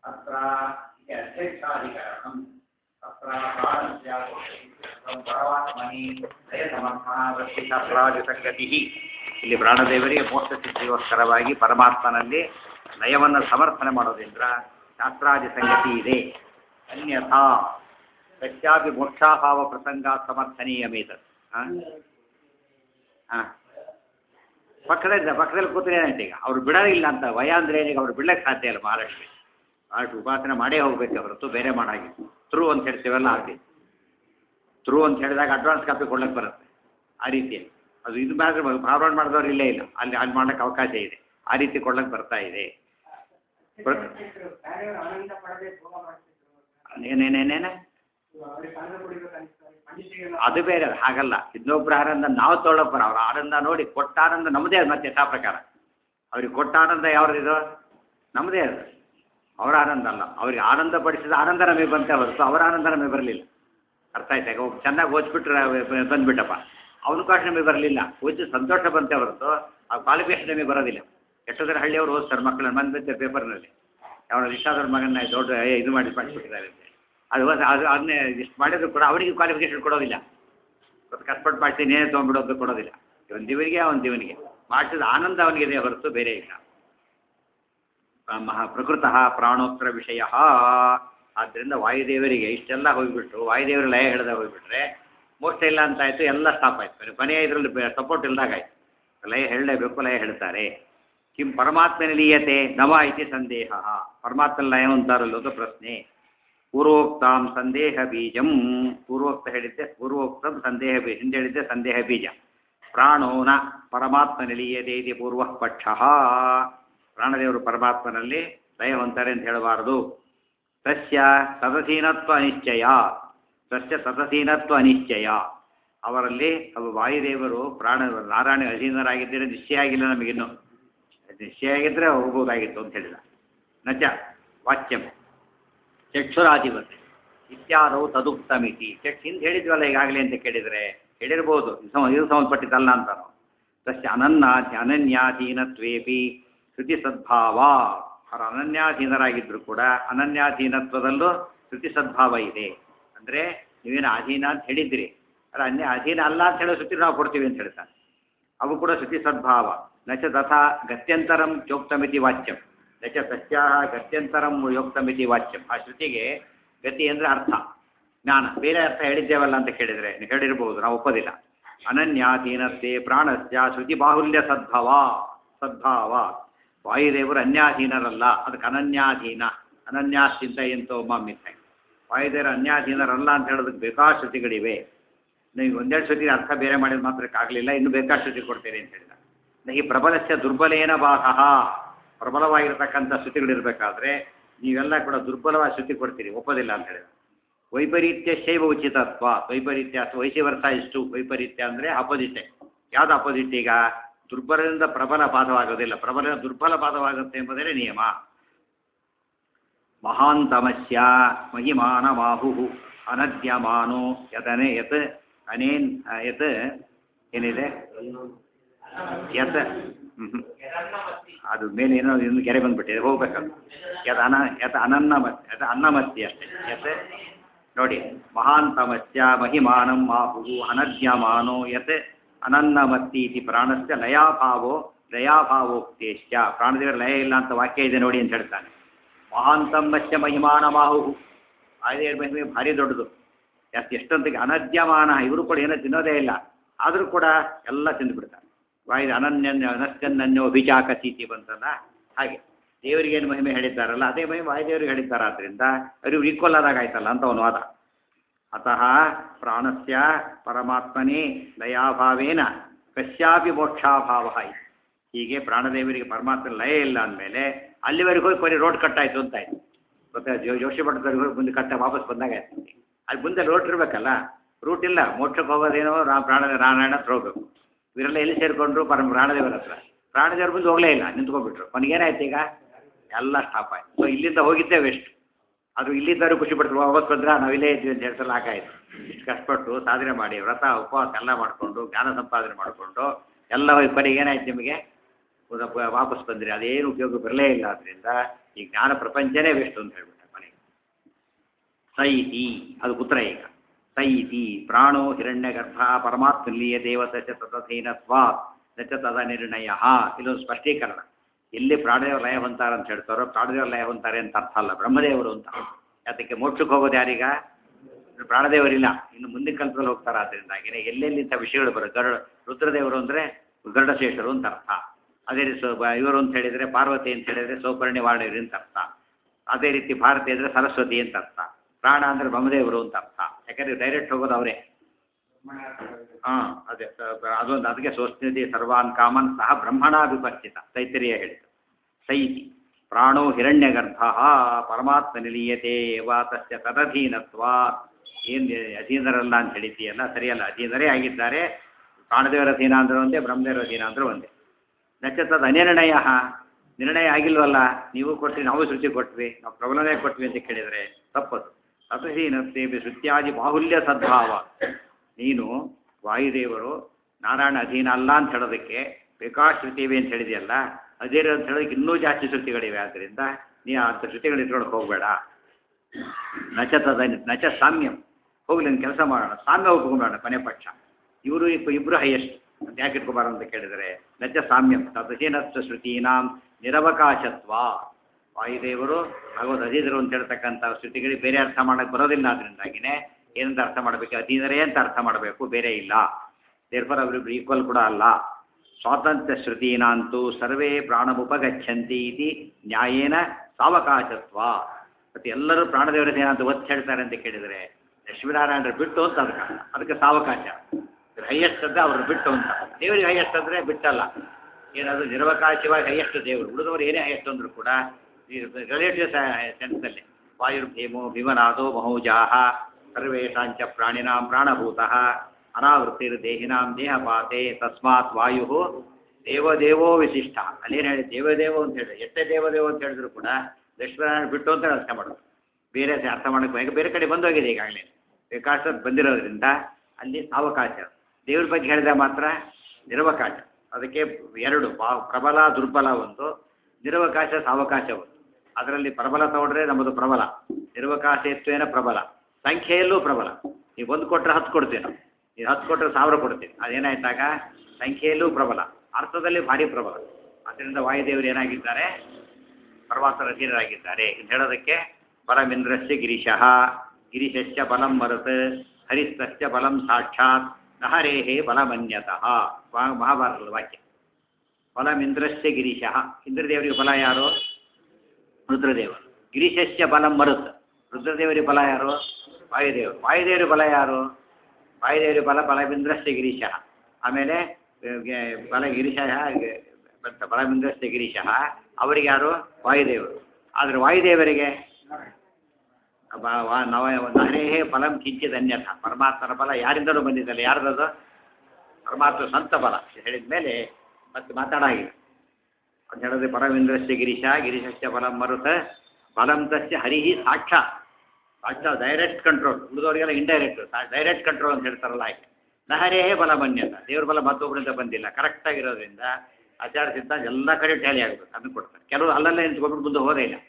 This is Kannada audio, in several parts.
अत्र अध्यक्षाधिकरणम् अत्र प्राणस्य परमात्मनि ಲಯಸಮರ್ಥಾವೃತ್ತಿಶಾಸ್ತ್ರಾದಿಸಂಗತಿ ಇಲ್ಲಿ ಪ್ರಾಣದೇವರಿಗೆ ಮೋಕ್ಷ ಸಿದ್ಧಿಗೋಸ್ಕರವಾಗಿ ಪರಮಾತ್ಮನಲ್ಲಿ ಲಯವನ್ನು ಸಮರ್ಥನೆ ಮಾಡೋದ್ರಿಂದ ಶಾಸ್ತ್ರಾದಿ ಸಂಗತಿ ಇದೆ ಅನ್ಯಥಾ ಕಶ್ಯಾಪಿ ಮೋಕ್ಷಾಭಾವ ಪ್ರಸಂಗ ಸಮರ್ಥನೀಯಮೇತ ಹಾಂ ಹಾಂ ಪಕ್ಕದಲ್ಲಿ ಪಕ್ಕದಲ್ಲಿ ಕೂತ್ರೆ ಏನಂತ ಈಗ ಅವ್ರು ಬಿಡೋದಿಲ್ಲ ಅಂತ ವಯ ಅಂದ್ರೆ ಏನೀಗ ಅವ್ರು ಬಿಡ್ಲಕ್ಕೆ ಸಾಧ್ಯ ಇಲ್ಲ ಮಹಾಲಕ್ಷ್ಮಿ ಅಷ್ಟು ಉಪಾಸನೆ ಮಾಡೇ ಹೋಗ್ಬೇಕು ಹೊರತು ಬೇರೆ ಮಾಡಾಗಿತ್ತು ಥ್ರೂ ಅಂತ ಹೇಳ್ತೀವಲ್ಲ ಹಾಗೆ ಥ್ರೂ ಅಂತ ಹೇಳಿದಾಗ ಅಡ್ವಾನ್ಸ್ ಕಾಪಿ ಕೊಡ್ಲಿಕ್ಕೆ ಬರುತ್ತೆ ಆ ರೀತಿಯಲ್ಲಿ ಅದು ಇದು ಮಾತ್ರ ಫಾರ್ವರ್ಡ್ ಮಾಡಿದವ್ರು ಇಲ್ಲೇ ಇಲ್ಲ ಅಲ್ಲಿ ಅಲ್ಲಿ ಮಾಡ್ಲಿಕ್ಕೆ ಅವಕಾಶ ಇದೆ ಆ ರೀತಿ ಕೊಡ್ಲಿಕ್ಕೆ ಬರ್ತಾ ಇದೆ ಪ್ರ- ಆನಂದ ಪಡಬೇಕು ಭೋಗ ಮಾಡ್ತಿದ್ರು ಏನೇನೇನೇನೆ ಅವ್ರಿಗೆ ಆನಂದ ಕುಡಿಬೇಕು ಅನಿಸ್ತಾರೆ ಪಂಡಿತರಿಗೆ ಅದು ಬೇರೆ ಅದು ಹಾಗಲ್ಲ ಇನ್ನೊಬ್ಬರ ಆನಂದ ನಾವು ತೊಗೊಳಪ್ಪರ ಅವ್ರ ಆನಂದ ನೋಡಿ ಕೊಟ್ಟ ಆನಂದ ನಮ್ಮದೇ ಅದು ಮತ್ತೆ ಯಥಾ ಪ್ರಕಾರ ಅವ್ರಿಗೆ ಕೊಟ್ಟ ಆನಂದ ಯಾವ್ದಿದು ನಮ್ಮದೇ ಅದು ಅವರ ಆನಂದ ಅಲ್ಲ ಅವ್ರಿಗೆ ಆನಂದ ಪಡಿಸಿದ ಆನಂದ ನಮಗೆ ಬಂತೆ ಹೊರತು ಅವರ ಆನಂದ ನಮಗೆ ಬರಲಿಲ್ಲ ಅರ್ಥ ಆಯ್ತಾ ಈಗ ಒಬ್ಬ ಚೆನ್ನಾಗಿ ಓದ್ಬಿಟ್ರೆ ಬ- ಬಂದ್ಬಿಟ್ಟಪ್ಪ ಅವನು ಕಾಸ್ಟ್ ನಮಗೆ ಬರಲಿಲ್ಲ ಓದಿ ಸಂತೋಷ ಬಂತೆ ಹೊರತು ಆ ಕ್ವಾಲಿಫಿಕೇಶನ್ ನಮಗೆ ಬರೋದಿಲ್ಲ ಎಷ್ಟೋ ಜನ ಹಳ್ಳಿಯವರು ಓದ್ತಾರೆ ಮಕ್ಕಳನ್ನ ಬಂದ್ಬಿಡ್ತಾರೆ ಪೇಪರ್ನಲ್ಲಿ ಅವನ ಇಷ್ಟಾದ್ರ ಮಗನ ದೊಡ್ಡ ಏ, ಇದು ಮಾಡಿ ಮಾಡಿಬಿಟ್ಟಿದ್ದಾರೆ ಅಂತ ಅದು ಹೋದ- ಅದು ಅದನ್ನೇ ಇಷ್ಟು ಮಾಡಿದ್ರು ಕೂಡ ಅವನಿಗೆ ಕ್ವಾಲಿಫಿಕೇಶನ್ ಕೊಡೋದಿಲ್ಲ ಇವತ್ತು ಕಷ್ಟಪಟ್ಟು ಮಾಡ್ತೀನಿ ಏನೇ ತೊಗೊಂಡ್ಬಿಡೋದು ಕೊಡೋದಿಲ್ಲ ಒಂದು ದಿವನಿಗೆ ಒಂದು ದಿವನಿಗೆ ಮಾಡಿಸಿದ ಆನಂದ ಅವನಿಗಿದೆ ಹೊರತು ಬೇರೆ ಇಲ್ಲ ಆ ಮಹಾ ಪ್ರಕೃತ ಪ್ರಾಣೋತ್ತರ ವಿಷಯ ಆದ್ದರಿಂದ ವಾಯುದೇವರಿಗೆ ಇಷ್ಟೆಲ್ಲ ಹೋಗಿಬಿಟ್ರು ವಾಯುದೇವರು ಲಯ ಹಿಡ್ದ ಹೋಗಿಬಿಟ್ರೆ ಮೋಕ್ಷ ಇಲ್ಲ ಅಂತ ಆಯಿತು ಎಲ್ಲ ಸ್ಟಾಪ್ ಆಯ್ತು ಕೊನೆಯ ಇದರಲ್ಲಿ ಸಪೋರ್ಟ್ ಇಲ್ದಾಗ ಆಯ್ತು ಲಯ ಹೇಳಲೇಬೇಕು ಲಯ ಹೇಳ್ತಾರೆ ಕಿಂ ಪರಮಾತ್ಮನ ಲೀಯತೆ ನವ ಇತಿ ಸಂದೇಹ ಪರಮಾತ್ಮನ ಲಯ ಅಂತಾರಲ್ಲೋದು ಪ್ರಶ್ನೆ ಪೂರ್ವೋಕ್ತಾಂ ಸಂದೇಹ ಬೀಜಂ ಪೂರ್ವೋಕ್ತ ಹೇಳಿದ್ದೆ ಪೂರ್ವೋಕ್ತಂ ಸಂದೇಹ ಬೀಜ ಹಿಂದೆ ಹೇಳಿದ್ದೆ ಸಂದೇಹ ಬೀಜ ಪ್ರಾಣೋನ ಪರಮಾತ್ಮನ ಲೀಯತೆ ಇತಿ ಪೂರ್ವ ಪಕ್ಷ ಪ್ರಾಣದೇವರು ಪರಮಾತ್ಮನಲ್ಲಿ ಲಯ ಹೊಂತಾರೆ ಅಂತ ಹೇಳಬಾರದು ತಸ್ಯ ಸದಸೀನತ್ವ ಅನಿಶ್ಚಯ ತಸ್ಯ ಸದಸೀನತ್ವ ಅನಿಶ್ಚಯ ಅವರಲ್ಲಿ ಅವು ವಾಯುದೇವರು ಪ್ರಾಣ ನಾರಾಯಣ ಅಧೀನರಾಗಿದ್ದರೆ ನಿಶ್ಚಯ ಆಗಿಲ್ಲ ನಮಗಿನ್ನು ನಿಶ್ಚಯ ಆಗಿದ್ದರೆ ಹೋಗ್ಬೋದಾಗಿತ್ತು ಅಂತ ಹೇಳಿದ ನಚ ವಾಕ್ಯಂ ಚಕ್ಷುರಾಧಿಪತಿ ಇತ್ಯಾದವು ತದುಕ್ತಮಿತಿ ಚಕ್ಷು ಹಿಂದೆ ಹೇಳಿದ್ವಲ್ಲ ಈಗಾಗಲೇ ಅಂತ ಕೇಳಿದರೆ ಹೇಳಿರ್ಬೋದು ಇದು ಸಮ- ಇದು ಸಂಬಂಧಪಟ್ಟಿದ್ದಲ್ಲ ಅಂತ ನಾವು ತಸ್ಯ ಅನನ್ನ ಅನನ್ಯಾಧೀನತ್ವೇಪಿ ಶ್ರುತಿ ಸದ್ಭಾವ ಅವರು ಅನನ್ಯಾಧೀನರಾಗಿದ್ದರೂ ಕೂಡ ಅನನ್ಯಾಧೀನತ್ವದಲ್ಲೂ ಶ್ರುತಿ ಸದ್ಭಾವ ಇದೆ ಅಂದರೆ ನೀವೇನು ಅಧೀನ ಅಂತ ಹೇಳಿದ್ರಿ ಅಲ್ಲ ಅನ್ಯ ಅಧೀನ ಅಲ್ಲ ಅಂತ ಹೇಳೋ ಶ್ರುತಿ ನಾವು ಕೊಡ್ತೀವಿ ಅಂತ ಹೇಳ್ತಾನೆ ಅವು ಕೂಡ ಶ್ರುತಿ ಸದ್ಭಾವ ನಚ ತಥಾ ಗತ್ಯಂತರಂ ಚೋಕ್ತಮಿತಿ ವಾಚ್ಯಂ ನಚ ತಸ್ಯಾಹ ಗತ್ಯಂತರಂ ಯೋಕ್ತಮಿತಿ ವಾಚ್ಯಂ ಆ ಶ್ರುತಿಗೆ ಗತಿ ಅಂದರೆ ಅರ್ಥ ಜ್ಞಾನ ಬೇರೆ ಅರ್ಥ ಹೇಳಿದ್ದೇವಲ್ಲ ಅಂತ ಕೇಳಿದರೆ ನೀವು ಹೇಳಿರ್ಬೋದು ನಾವು ಒಪ್ಪೋದಿಲ್ಲ ಅನನ್ಯಾಧೀನತೆ ಪ್ರಾಣಸ್ಯ ಶ್ರುತಿ ಬಾಹುಲ್ಯ ಸದ್ಭವ ಸದ್ಭಾವ ವಾಯುದೇವರು ಅನ್ಯಾಧೀನರಲ್ಲ ಅದಕ್ಕೆ ಅನನ್ಯಾಧೀನ ಅನನ್ಯಾಶ್ಚಿಂತ ಎಂತೋ ಮಾಮಿತ ವಾಯುದೇವರು ಅನ್ಯಾಧೀನರಲ್ಲ ಅಂತ ಹೇಳೋದಕ್ಕೆ ಬೇಕಾದ ಶ್ರುತಿಗಳಿವೆ ನೀವು ಒಂದೆರಡು ಶ್ರುತಿ ಅರ್ಥ ಬೇರೆ ಮಾಡಿದ ಮಾತ್ರಕ್ಕಾಗಲಿಲ್ಲ ಇನ್ನು ಬೇಕಾದ ಶ್ರುತಿ ಕೊಡ್ತೀರಿ ಅಂತ ಹೇಳಿದ ಈ ಪ್ರಬಲಸ್ಯ ದುರ್ಬಲೇನ ಭಾಗಃ ಪ್ರಬಲವಾಗಿರ್ತಕ್ಕಂಥ ಶ್ರುತಿಗಳಿರಬೇಕಾದ್ರೆ ನೀವೆಲ್ಲ ಕೂಡ ದುರ್ಬಲವಾದ ಶ್ರುತಿ ಕೊಡ್ತೀರಿ ಒಪ್ಪೋದಿಲ್ಲ ಅಂತ ಹೇಳಿದ ವೈಪರೀತ್ಯ ಶೈವ ಉಚಿತತ್ವ ವೈಪರೀತ್ಯ ಅಥವಾ ವೈಶಿವರ್ತ ಇಷ್ಟು ವೈಪರೀತ್ಯ ಅಂದರೆ ಅಪೋಸಿಟೆ ಯಾವ್ದು ಅಪೋಸಿಟ್ ಈಗ ದುರ್ಬಲದಿಂದ ಪ್ರಬಲ ಬಾಧವಾಗೋದಿಲ್ಲ ಪ್ರಬಲ ದುರ್ಬಲ ಬಾಧವಾಗುತ್ತೆ ಎಂಬುದೇ ನಿಯಮ ಮಹಾಂತಮಸ್ಯ ಮಹಿಮಾನಮಾಹು ಅನದ್ಯಮಾನೋ ಯತನೆ ಯತ್ ಅನೇನ್ ಯತ್ ಏನಿದೆ ಯತ್ ಹ್ಮ್ ಹ್ಮ್. ಅದು ಮೇಲೆ ಏನೋ ಇನ್ನು ಕೆರೆ ಬಂದ್ಬಿಟ್ಟಿದೆ ಹೋಗ್ಬೇಕದು ಯತ್ ಅನ ಯತ್ ಅನನ್ನಮತ್ ಯತ್ ಅನ್ನಮತ್ತಿ ಅಷ್ಟೇ ಯತ್ ನೋಡಿ ಮಹಾಂತಮಸ್ಯ ಮಹಿಮಾನಂ ಆಹುವು ಅನದ್ಯಮಾನೋ ಯತ್ ಅನನ್ನಮತ್ತಿ ಇತಿ ಪ್ರಾಣಸ್ಯ ಲಯಾಭಾವೋ ಲಯಾಭಾವೋಕ್ತೇಶ್ಚ ಪ್ರಾಣದೇವರ ಲಯ ಇಲ್ಲ ಅಂತ ವಾಕ್ಯ ಇದೆ ನೋಡಿ ಅಂತ ಹೇಳ್ತಾನೆ ಮಹಾಂತಮಸ್ಯ ಮಹಿಮಾನಮಾಹು ಆಯುರ್ವೇದ ಮಹಿಮೆ ಭಾರಿ ದೊಡ್ಡದು ಯಾಕೆ ಎಷ್ಟೊಂದಿಗೆ ಅನದ್ಯಮಾನ ಇವರು ಕೂಡ ಏನೋ ತಿನ್ನೋದೇ ಇಲ್ಲ ಆದರೂ ಕೂಡ ಎಲ್ಲ ತಿಂದುಬಿಡ್ತಾರೆ ವಾಯು ಅನನ್ಯ ಅನಸ್ಕನ್ನನ್ಯೋ ಅಭಿಜಾಕತೀತಿ ಬಂತಲ್ಲ ಹಾಗೆ ದೇವರಿಗೇನು ಮಹಿಮೆ ಹೇಳಿದ್ದಾರಲ್ಲ ಅದೇ ಮಹಿಮೆ ವಾಯುದೇವರಿಗೆ ಹೇಳಿದ್ದಾರೆ ಆದ್ದರಿಂದ ಅವ್ರಿಗೆ ಈಕ್ವಲ್ ಆದಾಗ ಆಯ್ತಲ್ಲ ಅಂತ ಅವನು ವಾದ ಅತಃ ಪ್ರಾಣಸ್ಯ ಪರಮಾತ್ಮನೇ ದಯಾಭಾವೇನ ಕಶ್ಯಾಪಿ ಮೋಕ್ಷಾಭಾವ ಹೀಗೆ ಪ್ರಾಣದೇವರಿಗೆ ಪರಮಾತ್ಮನ ಲಯ ಇಲ್ಲ ಅಂದಮೇಲೆ ಅಲ್ಲಿವರೆಗೂ ಹೋಗಿ ಕೊನೆ ರೋಡ್ ಕಟ್ಟಾಯ್ತು ಅಂತ ಆಯ್ತು ಗೊತ್ತಾ ಜೋ ಜೋಶಿ ಮಠದವರೆಗೂ ಹೋಗಿ ಮುಂದೆ ಕಟ್ಟ ವಾಪಸ್ ಬಂದಾಗ ಆಯ್ತು ಅಲ್ಲಿ ಮುಂದೆ ರೋಡ್ ಇರಬೇಕಲ್ಲ ರೂಟ್ ಇಲ್ಲ ಮೋಕ್ಷಕ್ಕೆ ಹೋಗೋದೇನೋ ರಾ ಪ್ರಾಣ ನಾರಾಯಣ ಹತ್ರ ಹೋಗ್ಬೇಕು ಇವರೆಲ್ಲ ಎಲ್ಲಿ ಸೇರಿಕೊಂಡ್ರು ಪರಮ ಪ್ರಾಣದೇವರ ಹತ್ರ ಪ್ರಾಣದೇವ್ರ ಮುಂದೆ ಹೋಗಲೇ ಇಲ್ಲ ನಿಂತ್ಕೊಂಡ್ಬಿಟ್ರು ಕೊನೆಗೇನಾಯ್ತು ಈಗ ಎಲ್ಲ ಸ್ಟಾಪ್ ಆಯ್ತು ಸೊ ಇಲ್ಲಿಂದ ಹೋಗಿದ್ದೇ ವೆಸ್ಟ್ ಅದು ಇಲ್ಲಿದ್ದರೂ ಖುಷಿ ಪಡ್ತಾರೆ ವಾಪಸ್ ಬಂದ್ರೆ ನಾವು ಇಲ್ಲೇ ಇದ್ವಿ ಅಂತ ಹೇಳ್ಸಲ್ಲ ಹಾಗಾಯ್ತು ಇಷ್ಟು ಕಷ್ಟಪಟ್ಟು ಸಾಧನೆ ಮಾಡಿ ವ್ರತ ಉಪವಾಸ ಎಲ್ಲ ಮಾಡಿಕೊಂಡು ಜ್ಞಾನ ಸಂಪಾದನೆ ಮಾಡಿಕೊಂಡು ಎಲ್ಲ ಹೋಗಿ ಕೊನೆಗೆ ಏನಾಯ್ತು ನಿಮಗೆ ಉದ- ವಾಪಸ್ ಬಂದ್ರಿ ಅದೇನು ಉಪಯೋಗ ಬರಲೇ ಇಲ್ಲ ಆದ್ದರಿಂದ ಈ ಜ್ಞಾನ ಪ್ರಪಂಚನೇ ವೇಸ್ಟ್ ಅಂತ ಹೇಳ್ಬಿಟ್ಟ ಮನೆಗೆ ಸೈತಿ ಅದು ಪುತ್ರ ಈಗ ಸೈತಿ ಪ್ರಾಣೋ ಹಿರಣ್ಯಗರ್ಭ ಪರಮಾತ್ಮಲೀಯ ದೇವತೆ ಚ ತಥೇನ ಸ್ವಾತ್ ನ ಚ ತದ ನಿರ್ಣಯ ಇಲ್ಲೊಂದು ಸ್ಪಷ್ಟೀಕರಣ ಎಲ್ಲಿ ಪ್ರಾಣದೇವರು ಲಯ ಹೊಂತಾರೆ ಅಂತ ಹೇಳ್ತಾರೋ ಪ್ರಾಣದೇವರು ಲಯ ಹೊಂತಾರೆ ಅಂತ ಅರ್ಥ ಅಲ್ಲ ಬ್ರಹ್ಮದೇವರು ಅಂತ ಯಾತಕ್ಕೆ ಮೋಕ್ಷಕ್ಕೆ ಹೋಗೋದು ಯಾರೀಗ ಪ್ರಾಣದೇವರಿಲ್ಲ ಇನ್ನು ಮುಂದಿನ ಕಲ್ಪದಲ್ಲಿ ಹೋಗ್ತಾರೆ ಆದ್ರಿಂದಾಗಿನೇ ಎಲ್ಲೆಲ್ಲಿ ಇಂಥ ವಿಷಯಗಳು ಬರುತ್ತೆ ಗರುಡ ರುದ್ರದೇವರು ಅಂದರೆ ಗರುಡಶೇಷರು ಅಂತ ಅರ್ಥ ಅದೇ ರೀತಿ ಸೋ- ಬ- ಇವರು ಅಂತ ಹೇಳಿದರೆ ಪಾರ್ವತಿ ಅಂತ ಹೇಳಿದರೆ ಸೌಪರ್ಣಿ ವಾಣಿಯರು ಅಂತ ಅರ್ಥ ಅದೇ ರೀತಿ ಭಾರತಿ ಅಂದರೆ ಸರಸ್ವತಿ ಅಂತ ಅರ್ಥ ಪ್ರಾಣ ಅಂದರೆ ಬ್ರಹ್ಮದೇವರು ಅಂತ ಅರ್ಥ ಯಾಕಂದರೆ ಡೈರೆಕ್ಟ್ ಹೋಗೋದು ಅವರೇ ಹಾಂ ಅದೇ ಸ- ಬ- ಅದೊಂದು ಅದಕ್ಕೆ ಸೋಸ್ನಿಧಿ ಸರ್ವಾನ್ ಕಾಮನ್ ಸಹ ಬ್ರಹ್ಮಣ ವಿಪರ್ಚಿತ ತೈತರಿಯ ಹೇಳಿತು ಸೈತಿ ಪ್ರಾಣೋ ಹಿರಣ್ಯಗರ್ಭ ಪರಮಾತ್ಮ ನಿಲೀಯತೆ ವಾ ತಸ್ಯ ತದಧೀನತ್ವ ಏನು ಅಧೀನರಲ್ಲ ಅಂತ ಹೇಳಿದ್ದೀಯಲ್ಲ ಸರಿಯಲ್ಲ ಅಧೀನರೇ ಆಗಿದ್ದಾರೆ ಪ್ರಾಣದೇವರ ಅಧೀನ ಅಂದ್ರೆ ಒಂದೇ ಬ್ರಹ್ಮದೇವರ ಅಧೀನ ಅಂದ್ರೆ ಒಂದೇ ನಚ ತದ್ ಅನಿರ್ಣಯ ನಿರ್ಣಯ ಆಗಿಲ್ವಲ್ಲ ನೀವು ಕೊಟ್ರಿ ನಾವು ಶ್ರುತಿ ಕೊಟ್ವಿ ನಾವು ಪ್ರಬಲನೇ ಕೊಟ್ವಿ ಅಂತ ಕೇಳಿದರೆ ತಪ್ಪದು ತತಹೀನತೆ ಶ್ರುತ್ಯಾದಿ ಬಾಹುಲ್ಯ ಸದ್ಭಾವ ನೀನು ವಾಯುದೇವರು ನಾರಾಯಣ ಅಧೀನ ಅಲ್ಲ ಅಂತ ಹೇಳೋದಕ್ಕೆ ಬೇಕಾದ ಶ್ರುತಿವೆ ಅಂತ ಹೇಳಿದೆಯಲ್ಲ ಅದೇ ಅಂತ ಹೇಳೋದಕ್ಕೆ ಇನ್ನೂ ಜಾಸ್ತಿ ಶ್ರುತಿಗಳಿವೆ ಆದ್ದರಿಂದ ನೀ ಅಂಥ ಶ್ರುತಿಗಳು ಇಟ್ಕೊಳಕ್ಕೆ ಹೋಗಬೇಡ ನಚ ತದ ನಚ ಸಾಮ್ಯಂ ಹೋಗ್ಲಿ ಒಂದು ಕೆಲಸ ಮಾಡೋಣ ಸಾಮ್ಯ ಒಪ್ಕೊಂಬೇಡ ಕೊನೆ ಪಕ್ಷ ಇವರು ಇಬ್ಬರು ಹೈಯೆಸ್ಟ್ ಅಂತ ಯಾಕೆ ಇಟ್ಕೋಬಾರ್ದು ಅಂತ ಕೇಳಿದರೆ ನಚ ಸಾಮ್ಯಂ ತದಹೀನತ್ವ ಶ್ರುತೀನಾಂ ನಿರವಕಾಶತ್ವ ವಾಯುದೇವರು ಭಗವದ್ ಅಧೀದರು ಅಂತ ಹೇಳ್ತಕ್ಕಂಥ ಶ್ರುತಿಗಳಿಗೆ ಬೇರೆ ಅರ್ಥ ಮಾಡಕ್ಕೆ ಬರೋದಿಲ್ಲ ಅದರಿಂದಾಗಿನೇ ಏನಂತ ಅರ್ಥ ಮಾಡಬೇಕು ಅಧೀನರೇ ಅಂತ ಅರ್ಥ ಮಾಡಬೇಕು ಬೇರೆ ಇಲ್ಲ ದೇರ್ಫರ್ ಅವರಿಬ್ರು ಈಕ್ವಲ್ ಕೂಡ ಅಲ್ಲ ಸ್ವಾತಂತ್ರ್ಯ ಶ್ರುತೀನಾಂತೂ ಸರ್ವೇ ಪ್ರಾಣಮುಪಗಚ್ಚಂತಿ ಇತಿ ನ್ಯಾಯೇನ ಸಾವಕಾಶತ್ವ ಮತ್ತು ಎಲ್ಲರೂ ಪ್ರಾಣದೇವರ ಅಂತ ಒತ್ತು ಹೇಳ್ತಾರೆ ಅಂತ ಕೇಳಿದರೆ ಲಕ್ಷ್ಮೀನಾರಾಯಣರು ಬಿಟ್ಟು ಅಂತ ಅದಕ್ಕೆ ಅದಕ್ಕೆ ಸಾವಕಾಶ ಹೈಯೆಸ್ಟ್ ಅಂದರೆ ಅವ್ರು ಬಿಟ್ಟು ಅಂತ ದೇವರಿಗೆ ಹೈಯೆಸ್ಟ್ ಅಂದರೆ ಬಿಟ್ಟಲ್ಲ ಏನಾದರೂ ನಿರವಕಾಶವಾಗಿ ಹೈಯೆಸ್ಟ್ ದೇವರು ಉಳಿದವರು ಏನೇ ಹೈಯೆಸ್ಟ್ ಅಂದರೂ ಕೂಡ ಈ ರಿಲೇಟಿವ್ ಸೆನ್ಸ್ನಲ್ಲಿ ವಾಯುರ್ಭೀಮೋ ಭೀಮನಾಥೋ ಮಹೋಜಾಹ ಸರ್ವೇಷಾಂಚ ಪ್ರಾಣಿನಾಂ ಪ್ರಾಣಭೂತಃ ಅನಾವೃತ್ತಿರ್ದೇಹಿನಾಂ ದೇಹಪಾತೆ ತಸ್ಮಾತ್ ವಾಯು ದೇವದೇವೋ ವಿಶಿಷ್ಟ ಅಲ್ಲೇನು ಹೇಳಿ ದೇವದೇವ ಅಂತ ಹೇಳಿ ಎಷ್ಟೇ ದೇವದೇವ ಅಂತ ಹೇಳಿದ್ರು ಕೂಡ ಲಕ್ಷ್ಮೀನಾರಾಯಣ ಬಿಟ್ಟು ಅಂತ ಅರ್ಥ ಮಾಡೋದು ಬೇರೆ ಅರ್ಥ ಮಾಡೋಕ್ಕೆ ಈಗ ಬೇರೆ ಕಡೆ ಬಂದೋಗಿದೆ ಈಗಾಗಲೇ ವಿಕಾಸ ಬಂದಿರೋದ್ರಿಂದ ಅಲ್ಲಿ ಅವಕಾಶ ದೇವ್ರ ಬಗ್ಗೆ ಹೇಳಿದಾಗ ಮಾತ್ರ ನಿರವಕಾಶ ಅದಕ್ಕೆ ಎರಡು ಬಾ- ಪ್ರಬಲ ದುರ್ಬಲ ಒಂದು ನಿರವಕಾಶ ಸಾವಕಾಶ ಒಂದು ಅದರಲ್ಲಿ ಪ್ರಬಲ ತಗೊಂಡ್ರೆ ನಮ್ಮದು ಪ್ರಬಲ ನಿರವಕಾಶತ್ವೇನ ಪ್ರಬಲ ಸಂಖ್ಯೆಯಲ್ಲೂ ಪ್ರಬಲ ನೀವು ಒಂದು ಕೊಟ್ಟರೆ ಹತ್ತು ಕೊಡ್ತೀವಿ ನಾವು ನೀವು ಹತ್ತು ಕೊಟ್ಟರೆ ಸಾವಿರ ಕೊಡ್ತೀವಿ ಅದೇನಾಯ್ತಾಗ ಸಂಖ್ಯೆಯಲ್ಲೂ ಪ್ರಬಲ ಅರ್ಥದಲ್ಲಿ ಭಾರಿ ಪ್ರಬಲ ಅದರಿಂದ ವಾಯುದೇವರು ಏನಾಗಿದ್ದಾರೆ ಪರಮಾತ್ಮರ ಅಧೀನರಾಗಿದ್ದಾರೆ ಅಂತ ಹೇಳೋದಕ್ಕೆ ಬಲಮಿಂದ್ರಸ್ಯ ಗಿರೀಶಃ ಗಿರೀಶಸ್ಯ ಬಲಂ ಮರುತ್ ಹರಿಸ್ತಸ್ಯ ಬಲಂ ಸಾಕ್ಷಾತ್ ನಹರೇಹೇ ಬಲಮನ್ಯತಃ ವಾ- ಮಹಾಭಾರತದ ವಾಕ್ಯ ಬಲಮಿಂದ್ರಸ್ಯ ಗಿರೀಶಃ ಇಂದ್ರದೇವರಿಗೆ ಬಲ ಯಾರು ರುದ್ರದೇವರು ಗಿರೀಶಸ್ಯ ಬಲಂ ಮರುತ್ ರುದ್ರದೇವರಿಗೆ ಬಲ ಯಾರು ವಾಯುದೇವರು ವಾಯುದೇವರ ಬಲ ಯಾರು ವಾಯುದೇವರ ಬಲ ಬಲಮಿಂದ್ರಸ್ಯ ಗಿರೀಶಃ ಆಮೇಲೆ ಆ, ಗೆ- ಬಲ ಗಿರೀಶಃ ಗೆ- ಬರ್ತ ಬಲಮಿಂದ್ರಸ್ಯ ಗಿರೀಶಃ ಅವರಿಗೆ ಯಾರು ವಾಯುದೇವರು ಆದರೆ ವಾಯುದೇವರಿಗೆ ಬ- ವ- ನವ ನರೇಹೇ ಫಲಂ ಕಿಂಚಿತ್ ಅನ್ಯಥ ಪರಮಾತ್ಮನ ಫಲ ಯಾರಿಂದಲೂ ಬಂದಿದ್ದಲ್ಲ ಯಾರ್ದದು ಪರಮಾತ್ಮ ಸ್ವಂತ ಫಲ ಹೇಳಿದ ಮೇಲೆ ಮತ್ತೆ ಮಾತಾಡಾಗಿಲ್ಲ ಅಂತ ಹೇಳಿದ್ರೆ ಪರಮಿಂದ್ರಸ್ಯ ಗಿರೀಶ ಗಿರೀಶಸ್ಯ ಬಲಂ ಮರುತ ಬಲಂ ತಸ್ಯ ಹರಿಹಿ ಸಾಕ್ಷಾತ್ ಸಾಕ್ಷಾತ್ ಡೈರೆಕ್ಟ್ ಕಂಟ್ರೋಲ್ ಉಳಿದವರಿಗೆಲ್ಲ ಇಂಡೈರೆಕ್ಟ್ ಡೈರೆಕ್ಟ್ ಕಂಟ್ರೋಲ್ ಅಂತ ಹೇಳ್ತಾರಲ್ಲ ಹಾಗೆ ನಹರೇಹೇ ಬಲಮನ್ಯತ ದೇವ್ರ ಬಲ ಮತ್ತೊಬ್ಬರಿಂದ ಬಂದಿಲ್ಲ ಕರೆಕ್ಟಾಗಿರೋದ್ರಿಂದ ಆಚಾರ ಸಿದ್ಧಾಂತ ಎಲ್ಲ ಕಡೆ ಟ್ಯಾಲಿ ಆಗಬೇಕು ಅದನ್ನು ಕೊಡ್ತಾರೆ ಕೆಲವರು ಅಲ್ಲಲ್ಲೇ ನಿಂತ್ಕೊಂಡ್ಬಿಟ್ಟು ಮುಂದೆ ಹೋದೇ ಇಲ್ಲ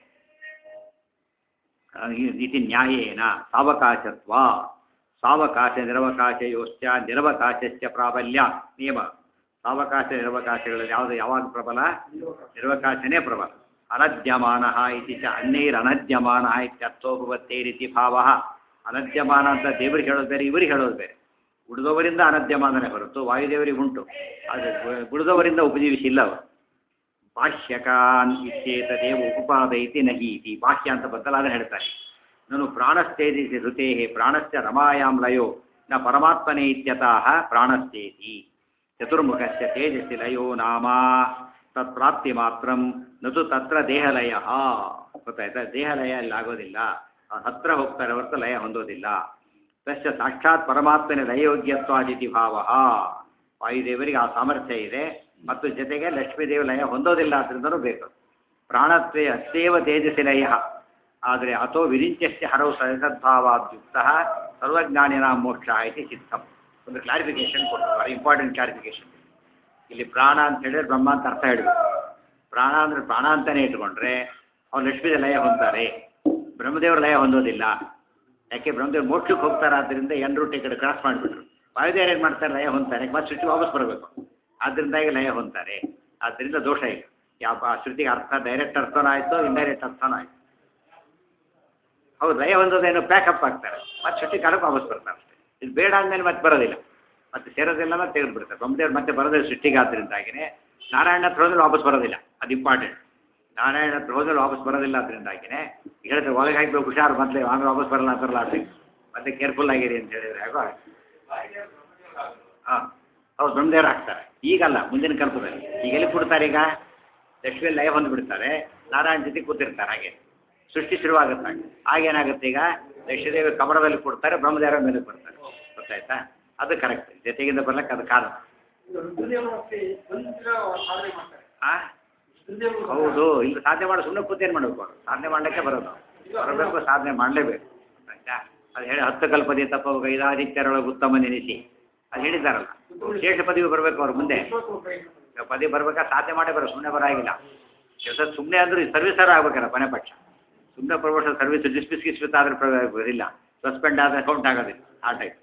ಇತಿ ನ್ಯಾಯೇನ ಸಾವಕಾಶತ್ವ ಸಾವಕಾಶ ನಿರವಕಾಶಯೋಶ್ಚ ನಿರವಕಾಶಸ್ಯ ಪ್ರಾಬಲ್ಯ ನಿಯಮ ಸಾವಕಾಶ ನಿರವಕಾಶಗಳಲ್ಲಿ ಯಾವುದು ಯಾವಾಗ ಪ್ರಬಲ ನಿರವಕಾಶನೇ ಪ್ರಬಲ ಅನದ್ಯಮಾನ ಇತಿ ಚ ಅನ್ಯೈರನದ್ಯಮಾನ ಇತ್ಯರ್ಥೋಪತ್ತೇರಿತಿ ಭಾವ ಅನದ್ಯಮಾನ ಅಂತ ದೇವರಿಗೆ ಹೇಳೋದು ಬೇರೆ ಇವರಿಗೆ ಹೇಳೋದು ಬೇರೆ ಉಳಿದವರಿಂದ ಅನದ್ಯಮಾನನೇ ಹೊರತು ವಾಯುದೇವರಿಗೆ ಉಂಟು ಆದರೆ ಉಳಿದವರಿಂದ ಉಪಜೀವಿಸಿಲ್ಲ ಅವರು ಭಾಷ್ಯಕಾನ್ ಇತ್ಯೇತದೇವ ಉಪಪಾದಯತಿ ನಹೀತಿ ಭಾಷ್ಯ ಅಂತ ಬದಲಾದ ಹೇಳ್ತಾರೆ ನಾನು ಪ್ರಾಣಸ್ತೇಜಿಸಿ ಋತೆ ಪ್ರಾಣಸ್ಯ ರಮಾಯಾಂ ಲಯೋ ನ ಪರಮಾತ್ಮನೇ ಇತ್ಯತಃ ಪ್ರಾಣಸ್ತೇತಿ ಚತುರ್ಮುಖಸ್ಯ ತೇಜಸ್ಸಿ ಲಯೋ ನಾಮ ತತ್ಪ್ರಾಪ್ತಿ ಮಾತ್ರಂ ನತು ತತ್ರ ದೇಹಲಯ ಗೊತ್ತಾಯ್ತಾ ದೇಹಲಯ ಅಲ್ಲಿ ಆಗೋದಿಲ್ಲ ಅವ್ರು ಹತ್ರ ಹೋಗ್ತಾರೆ ಹೊರತು ಲಯ ಹೊಂದೋದಿಲ್ಲ ತಸ್ಯ ಸಾಕ್ಷಾತ್ ಪರಮಾತ್ಮನ ಲಯಯೋಗ್ಯತ್ವಾದಿತಿ ಭಾವ ವಾಯುದೇವರಿಗೆ ಆ ಸಾಮರ್ಥ್ಯ ಇದೆ ಮತ್ತು ಜೊತೆಗೆ ಲಕ್ಷ್ಮೀದೇವಿ ಲಯ ಹೊಂದೋದಿಲ್ಲ ಆದ್ರಿಂದನೂ ಬೇಕು ಪ್ರಾಣತ್ವೇ ಅಸ್ತೇವ ತೇಜಸ್ಸಿ ಲಯ ಆದರೆ ಅಥೋ ವಿರಿಂಚಸ್ಯ ಹರವು ಸದದ್ಭಾವಾದ್ಯುಕ್ತ ಸರ್ವಜ್ಞಾನಿನ ಮೋಕ್ಷ ಇತಿ ಸಿದ್ಧಂ ಒಂದು ಕ್ಲಾರಿಫಿಕೇಶನ್ ಕೊಟ್ಟರು ವೆರಿ ಇಂಪಾರ್ಟೆಂಟ್ ಕ್ಲಾರಿಫಿಕೇಶನ್ ಇಲ್ಲಿ ಪ್ರಾಣ ಅಂತ ಹೇಳಿದ್ರೆ ಬ್ರಹ್ಮ ಅಂತ ಅರ್ಥ ಹೇಳಬೇಕು ಪ್ರಾಣ ಅಂದರೆ ಪ್ರಾಣ ಅಂತಲೇ ಇಟ್ಕೊಂಡ್ರೆ ಅವ್ರು ಲಕ್ಷ್ಮೀದ ಲಯ ಹೊಂದ್ತಾರೆ ಬ್ರಹ್ಮದೇವರು ಲಯ ಹೊಂದೋದಿಲ್ಲ ಯಾಕೆ ಬ್ರಹ್ಮದೇವ್ರು ಮೋಕ್ಷಕ್ಕೆ ಹೋಗ್ತಾರೆ ಆದ್ದರಿಂದ ಎನ್ ರೂಟ್ ಈ ಕಡೆ ಕ್ರಾಸ್ ಮಾಡಿಬಿಟ್ರು ವಾಯುದೇವರು ಏನು ಮಾಡ್ತಾರೆ ಲಯ ಹೊಂದ್ತಾರೆ ಮತ್ತೆ ಸೃಷ್ಟಿ ವಾಪಸ್ ಬರಬೇಕು ಆದ್ದರಿಂದಾಗಿ ಲಯ ಹೊಂದ್ತಾರೆ ಆದ್ದರಿಂದ ದೋಷ ಇಲ್ಲ ಯಾವ ಆ ಶ್ರುತಿಗೆ ಅರ್ಥ ಡೈರೆಕ್ಟ್ ಅರ್ಥನೂ ಆಯಿತು ಇಂಡೈರೆಕ್ಟ್ ಅರ್ಥನೂ ಆಯಿತು ಹೌದು ಲಯ ಹೊಂದೋದೇನು ಪ್ಯಾಕಪ್ ಆಗ್ತಾರೆ ಮತ್ತೆ ಸೃಷ್ಟಿ ಕಾಲಕ್ಕೆ ವಾಪಸ್ ಬರ್ತಾರೆ ಅಷ್ಟೇ ಇದು ಬೇಡ ಅಂದಮೇಲೆ ಮತ್ತೆ ಬರೋದಿಲ್ಲ ಮತ್ತೆ ಸೇರೋದಿಲ್ಲ ಮತ್ತೆ ತೆಗೆದು ಬಿಡ್ತಾರೆ ಬ್ರಹ್ಮದೇವ್ರು ಮತ್ತೆ ಬರೋದಿಲ್ಲ ಸೃಷ್ಟಿಗೆ ಆದ್ದರಿಂದಾಗಿನೇ ನಾರಾಯಣ ಹತ್ರ ಹೋದ್ರೆ ವಾಪಸ್ ಬರೋದಿಲ್ಲ ಅದು ಇಂಪಾರ್ಟೆಂಟ್ ನಾರಾಯಣ ಹತ್ರ ಹೋದ್ರೆ ವಾಪಸ್ ಬರೋದಿಲ್ಲ ಅದರಿಂದಾಗಿನೇ ಹೇಳಿದ್ರೆ ಒಳಗೆ ಹಾಕ್ಬೇಕು ಹುಷಾರು ಮೊದಲೇ ಆಮೇಲೆ ವಾಪಸ್ ಬರಲ್ಲ ಬರಲ್ಲ ಅಂತ ಮತ್ತೆ ಕೇರ್ಫುಲ್ ಆಗಿರಿ ಅಂತ ಹೇಳಿದ್ರೆ ಹೇಗೋ ಹಾಂ ಹೌದು ಬ್ರಹ್ಮದೇವ್ರು ಹಾಕ್ತಾರೆ ಈಗಲ್ಲ ಮುಂದಿನ ಕಲ್ಪದಲ್ಲಿ ಈಗ ಎಲ್ಲಿ ಕೊಡ್ತಾರೆ ಈಗ ಲಕ್ಷ್ಮಿ ಲಯ ಹೊಂದ್ಬಿಡ್ತಾರೆ ನಾರಾಯಣ ಜೊತೆ ಕೂತಿರ್ತಾರೆ ಹಾಗೆ ಸೃಷ್ಟಿ ಶುರುವಾಗುತ್ತೆ ಹಾಗೆ ಆಗೇನಾಗುತ್ತೆ ಈಗ ಲಕ್ಷ್ಮೀದೇವಿ ಕಮರದಲ್ಲಿ ಕೊಡ್ತಾರೆ ಬ್ರಹ್ಮದೇವರ ಮೇಲೆ ಕೊಡ್ತಾರೆ ಗೊತ್ತಾಯ್ತಾ ಅದು ಕರೆಕ್ಟ್ ಜೊತೆಗಿಂದ ಬರ್ಲಿಕ್ಕೆ ಅದು ಕಾರಣ ರುದ್ರದೇವರು ಅಷ್ಟೇ ಒಂದು ದಿನ ಸಾಧನೆ ಮಾಡ್ತಾರೆ ಆ ರುದ್ರದೇವರು ಹೌದು ಇಲ್ಲಿ ಸಾಧನೆ ಮಾಡೋ ಸುಮ್ಮನೆ ಕೂತೇನು ಮಾಡಬೇಕು ಅವ್ರು ಸಾಧನೆ ಮಾಡಲಿಕ್ಕೆ ಬರೋದು ಬರಬೇಕು ಸಾಧನೆ ಮಾಡಲೇಬೇಕು ಆಯ್ತಾ ಅದು ಹೇಳಿ ಹತ್ತು ಕಲ್ಪದಿ ತಪ್ಪ ಐದಾದಿತ್ಯರೊಳಗೆ ಉತ್ತಮ ನೆನೆಸಿ ಅದು ಹೇಳಿದ್ದಾರಲ್ಲ ಶೇಷ ಪದವಿ ಬರಬೇಕು ಅವ್ರು ಮುಂದೆ ಪ್ರಯತ್ನ ಪದವಿ ಬರ್ಬೇಕಾ ಸಾಧನೆ ಮಾಡೇ ಬರೋ ಸುಮ್ಮನೆ ಬರಾಗಿಲ್ಲ ಕೆಲಸ ಸುಮ್ಮನೆ ಅಂದ್ರೆ ಸರ್ವಿಸರ್ ಆಗ್ಬೇಕಲ್ಲ ಕೊನೆ ಪಕ್ಷ ಸುಮ್ಮನೆ ಪ್ರಮೋಷನ್ ಸರ್ವಿಸ್ ಡಿಸ್ಮಿಸ್ ಗಿಸ್ಮಿಸ್ ಆದ್ರೆ ಪ್ರ- ಇಲ್ಲ ಸಸ್ಪೆಂಡ್ ಆದ್ರೆ ಅಕೌಂಟ್ ಆಗೋದಿಲ್ಲ ಆ ಟೈಪ್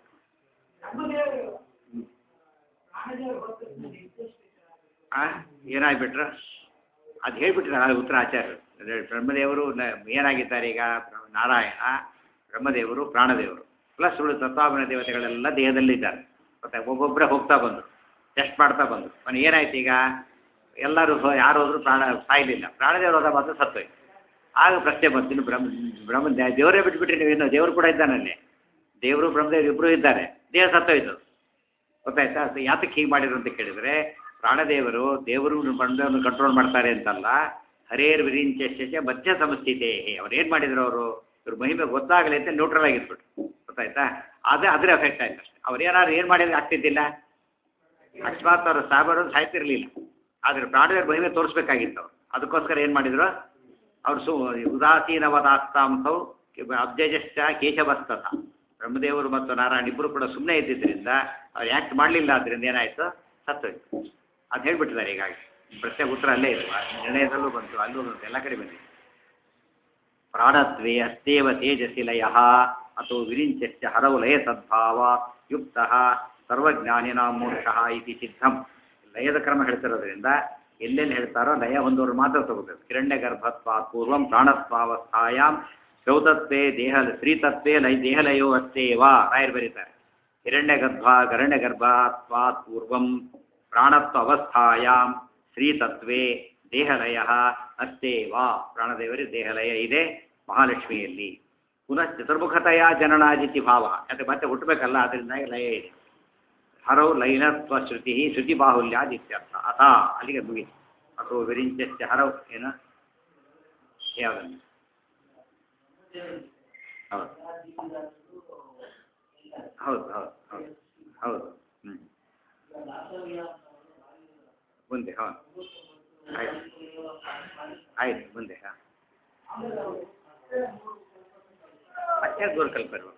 ಆ ಏನಾಗ್ಬಿಟ್ರು ಅದು ಹೇಳ್ಬಿಟ್ರೆ ಅದು ಉತ್ತರ ಆಚಾರ್ಯರು ಅದೇ ಬ್ರಹ್ಮದೇವರು ನ- ಏನಾಗಿದ್ದಾರೆ ಈಗ ಬ್ರಹ್ಮ- ನಾರಾಯಣ ಬ್ರಹ್ಮದೇವರು ಪ್ರಾಣದೇವರು ಪ್ಲಸ್ ಉಳಿದ ತತ್ವಾಭಿನ ದೇವತೆಗಳೆಲ್ಲ ದೇಹದಲ್ಲಿದ್ದಾರೆ ಮತ್ತೆ ಒಬ್ಬೊಬ್ಬರೇ ಹೋಗ್ತಾ ಬಂದರು ಟೆಸ್ಟ್ ಮಾಡ್ತಾ ಬಂದರು ಮನೆ ಏನಾಯ್ತು ಈಗ ಎಲ್ಲರೂ ಹೋ- ಯಾರು ಹೋದ್ರು ಪ್ರಾಣ ಸಾಯಲಿಲ್ಲ ಪ್ರಾಣದೇವರು ಹೋದ ಮಾತ್ರ ಸತ್ತೋಯ್ತು ಆಗ ಪ್ರಶ್ನೆ ಬಂತು ಇನ್ನು ಬ್ರಹ್ಮ ಬ್ರಹ್ಮ ದೇ- ದೇವರೇ ಬಿಟ್ಬಿಟ್ರಿ ನೀವೇನು ದೇವರು ಕೂಡ ಇದ್ದಾನಲ್ಲಿ ದೇವರು ಬ್ರಹ್ಮದೇವರು ಇಬ್ಬರು ಇದ್ದಾರೆ ದೇಹ ಸತ್ತೋಯ್ತು ಗೊತ್ತಾಯ್ತಾ ಅದು ಯಾತಕ್ಕೆ ಹೀಗೆ ಮಾಡಿದ್ರು ಅಂತ ಕೇಳಿದರೆ ಪ್ರಾಣದೇವರು ದೇವರು ಬಂದವನ್ನು ಕಂಟ್ರೋಲ್ ಮಾಡ್ತಾರೆ ಅಂತಲ್ಲ ಹರೇರ್ ವಿರಿಂಚ ಮಧ್ಯ ಸಮಸ್ಥಿತೆ ಅವ್ರು ಏನು ಮಾಡಿದ್ರು ಅವರು ಇವ್ರ ಮಹಿಮೆ ಗೊತ್ತಾಗಲಿ ಅಂತ ನ್ಯೂಟ್ರಲ್ ಆಗಿದ್ಬಿಟ್ರು ಗೊತ್ತಾಯ್ತಾ ಅದೇ ಅದ್ರ ಎಫೆಕ್ಟ್ ಆಯ್ತು ಅಷ್ಟೇ ಅವ್ರು ಏನಾದ್ರು ಏನು ಮಾಡಿದ್ರೆ ಆಗ್ತಿದ್ದಿಲ್ಲ ಅಕಸ್ಮಾತ್ ಅವರು ಸಾಬರು ಸಾಯ್ತಿರ್ಲಿಲ್ಲ ಆದರೆ ಪ್ರಾಣದೇವ್ರ ಮಹಿಮೆ ತೋರಿಸ್ಬೇಕಾಗಿತ್ತು ಅವ್ರು ಅದಕ್ಕೋಸ್ಕರ ಏನು ಮಾಡಿದ್ರು ಅವ್ರು ಸು ಉದಾಸೀನವದಾಸ್ತಾಂಸವು ಅಬ್ಜಜಶ್ಚ ಕೇಶವಸ್ತತ ಬ್ರಹ್ಮದೇವರು ಮತ್ತು ನಾರಾಯಣ ಇಬ್ಬರು ಕೂಡ ಸುಮ್ಮನೆ ಇದ್ದಿದ್ದರಿಂದ ಅವ್ರು ಆ್ಯಕ್ಟ್ ಮಾಡಲಿಲ್ಲ ಆದ್ದರಿಂದ ಏನಾಯಿತು ಸತ್ತೋಯ್ತು ಅದು ಹೇಳ್ಬಿಟ್ಟಿದ್ದಾರೆ ಹೀಗಾಗಿ ಪ್ರಶ್ನೆ ಉತ್ತರ ಅಲ್ಲೇ ಇದೆ ನಿರ್ಣಯದಲ್ಲೂ ಬಂತು ಅಲ್ಲೂ ಬಂತು ಎಲ್ಲ ಕಡೆ ಬಂದಿದೆ ಪ್ರಾಣತ್ವೇ ಅಸ್ತೇವ ತೇಜಸಿ ಲಯ ಅಥೋ ವಿರಿಂಚಶ್ಚ ಹರವು ಲಯ ಸದ್ಭಾವ ಯುಕ್ತ ಸರ್ವಜ್ಞಾನಿನ ಮೋಕ್ಷ ಇತಿ ಸಿದ್ಧಂ ಲಯದ ಕ್ರಮ ಹೇಳ್ತಿರೋದ್ರಿಂದ ಎಲ್ಲೆಲ್ಲಿ ಹೇಳ್ತಾರೋ ಲಯ ಹೊಂದೋರು ಮಾತ್ರ ತಗೋಬೇಕು ಕಿರಣ್ಯ ಗರ್ಭತ್ವ ಪೂರ್ವಂ ಪ್ರಾಣತ್ವಾವಸ್ಥಾಯಾಮ್ ಶೌತತ್ವೇ ದೇಹ ಸ್ತ್ರೀತತ್ವೇ ಲಯ ದೇಹಲಯೋ ಅಸ್ತೇವ ರಾಯರು ಬರೀತಾರೆ ಹಿರಣ್ಯ ಗರ್ಭ ಗರಣ್ಯ ಗರ್ಭತ್ವಾತ್ ಪೂರ್ವಂ ಪ್ರಾಣತ್ವ ಅವಸ್ಥಾಯಾಮ್ ಸ್ತ್ರೀತತ್ವೇ ದೇಹಲಯ ಅಸ್ತೇವ ಪ್ರಾಣದೇವರಿ ದೇಹಲಯ ಇದೆ ಮಹಾಲಕ್ಷ್ಮಿಯಲ್ಲಿ ಪುನಃ ಚತುರ್ಮುಖತೆಯ ಜನನಾದಿತಿ ಭಾವ ಯಾಕೆ ಮತ್ತೆ ಹುಟ್ಟಬೇಕಲ್ಲ ಅದರಿಂದಾಗಿ ಲಯ ಇದೆ ಹರವು ಲೈನತ್ವ ಶ್ರುತಿ ಶ್ರುತಿ ಬಾಹುಲ್ಯಾದಿತ್ಯರ್ಥ ಅಥ ಅಲ್ಲಿಗೆ ಮುಗಿತು ಅಥವಾ ವಿರಿಂಚಸ್ಯ ಹರವು ಏನು ಯಾವುದನ್ನು ಹೌದು ಹೌದು ಹೌದು ಹೌದು ಹೌದು ಹ್ಞೂ ಮುಂದೆ ಹಾಂ ಆಯ್ತು ಆಯ್ತು ಮುಂದೆ ಹಾಂ ಮತ್ತೆ ದೂರ ಕಲ್ಪ ಇರ್ಬೇಕು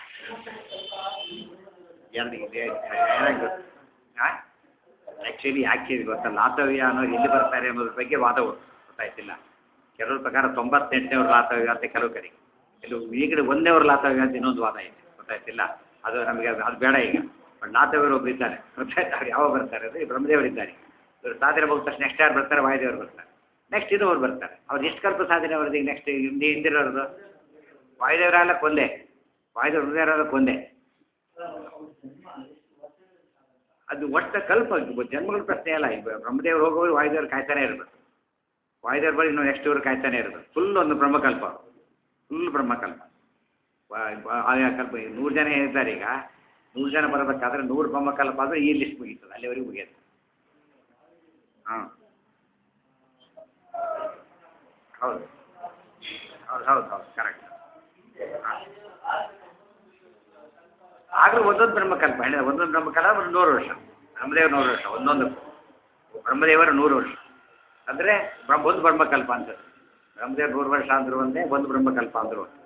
ಎರಡು ಇದೆ ಏನಾಗಿ ಹಾಂ ಆ್ಯಕ್ಚುಲಿ ಯಾಕೆ ಗೊತ್ತಾ ಲಾತವ್ಯ ಅನ್ನೋರು ಎಲ್ಲಿ ಬರ್ತಾರೆ ಅನ್ನೋದ್ರ ಬಗ್ಗೆ ವಾದ ಉಂಟು ಗೊತ್ತಾಯ್ತಿಲ್ಲ ಕೆಲವ್ರ ಪ್ರಕಾರ ತೊಂಬತ್ತೆಂಟನೇವ್ರ ಲಾತವ್ಯ ಅಂತ ಕೆಲವು ಕಡೆ ಕೆಲವು ಈ ಕಡೆ ಒಂದೇವ್ರ ಲಾತವ್ಯ ಅಂತ ಇನ್ನೊಂದು ವಾದ ಇದೆ ಗೊತ್ತಾಯ್ತಿಲ್ಲ ಅದು ನಮಗೆ ಅದು ಅದು ಬೇಡ ಈಗ ಬಟ್ ಲಾತವ್ಯರು ಒಬ್ರು ಇದ್ದಾರೆ ಗೊತ್ತಾಯ್ತು ಅವ್ರು ಯಾವಾಗ ಬರ್ತಾರೆ ಅಂದರೆ ಬ್ರಹ್ಮದೇವರು ಇದ್ದಾರೆ ಇವರು ಸಾಧನೆ ಮುಗಿದ ತಕ್ಷಣ ನೆಕ್ಸ್ಟ್ ಯಾರು ಬರ್ತಾರೆ ವಾಯುದೇವರು ಬರ್ತಾರೆ ನೆಕ್ಸ್ಟ್ ಇನ್ನೊಬ್ರು ಬರ್ತಾರೆ ಅವ್ರು ಎಷ್ಟು ಕಲ್ಪ ಸಾಧನೆ ಅವ್ರದ್ದು ಈಗ ನೆಕ್ಸ್ಟ್ ಹಿಂದೆ ಹಿಂದಿರೋದು ವಾಯುದೇವರಾಗಲ್ಲ ಕೊಂದೆ ವಾಯುದೇವ್ರ ಹೃದಯರಾಗಲ್ಲ ಕೊಂದೆ ಅದು ಒಟ್ಟ ಕಲ್ಪ ಜನ್ಮಗಳ ಪ್ರಶ್ನೆ ಅಲ್ಲ ಈಗ ಬ್ರಹ್ಮದೇವ್ರು ಹೋಗೋರು ವಾಯುದೇವ್ರು ಕಾಯ್ತಾನೆ ಇರಬೇಕು ವಾಯುದೇವ್ರ ಬಳಿ ಇನ್ನು ನೆಕ್ಸ್ಟ್ ಇವ್ರು ಕಾಯ್ತಾನೆ ಇರಬೇಕು ಫುಲ್ ಒಂದು ಬ್ರಹ್ಮಕಲ್ಪ ಫುಲ್ ಬ್ರಹ್ಮಕಲ್ಪ ವ- ವ- ಆಯಾ ಕಲ್ಪ ಈಗ ನೂರು ಜನ ಇದ್ದಾರೆ ಈಗ ನೂರು ಜನ ಬರಬೇಕಾದ್ರೆ ನೂರು ಬ್ರಹ್ಮಕಲ್ಪ ಆದರೆ ಈ ಲಿಸ್ಟ್ ಮುಗೀತದೆ ಅಲ್ಲಿವರೆಗೂ ಮುಗಿಯುತ್ತೆ ಹಾಂ ಹೌದು ಹೌದು ಹೌದು ಹೌದು ಕರೆಕ್ಟ್ ಆಗಲೂ ಒಂದೊಂದು ಬ್ರಹ್ಮಕಲ್ಪ ಹೇಳಿದ ಒಂದೊಂದು ಬ್ರಹ್ಮಕಲ್ಪ ಒಂದು ನೂರು ವರ್ಷ ಬ್ರಹ್ಮದೇವರು ನೂರು ವರ್ಷ ಒಂದೊಂದು ಬ್ರಹ್ಮದೇವರ ನೂರು ವರ್ಷ ಅಂದರೆ ಬ್ರಹ್ಮ ಒಂದು ಬ್ರಹ್ಮಕಲ್ಪ ಅಂತ ಬ್ರಹ್ಮದೇವರು ನೂರು ವರ್ಷ ಅಂದ್ರು ಒಂದೇ ಒಂದು ಬ್ರಹ್ಮಕಲ್ಪ ಅಂದ್ರು ಒಂದೇ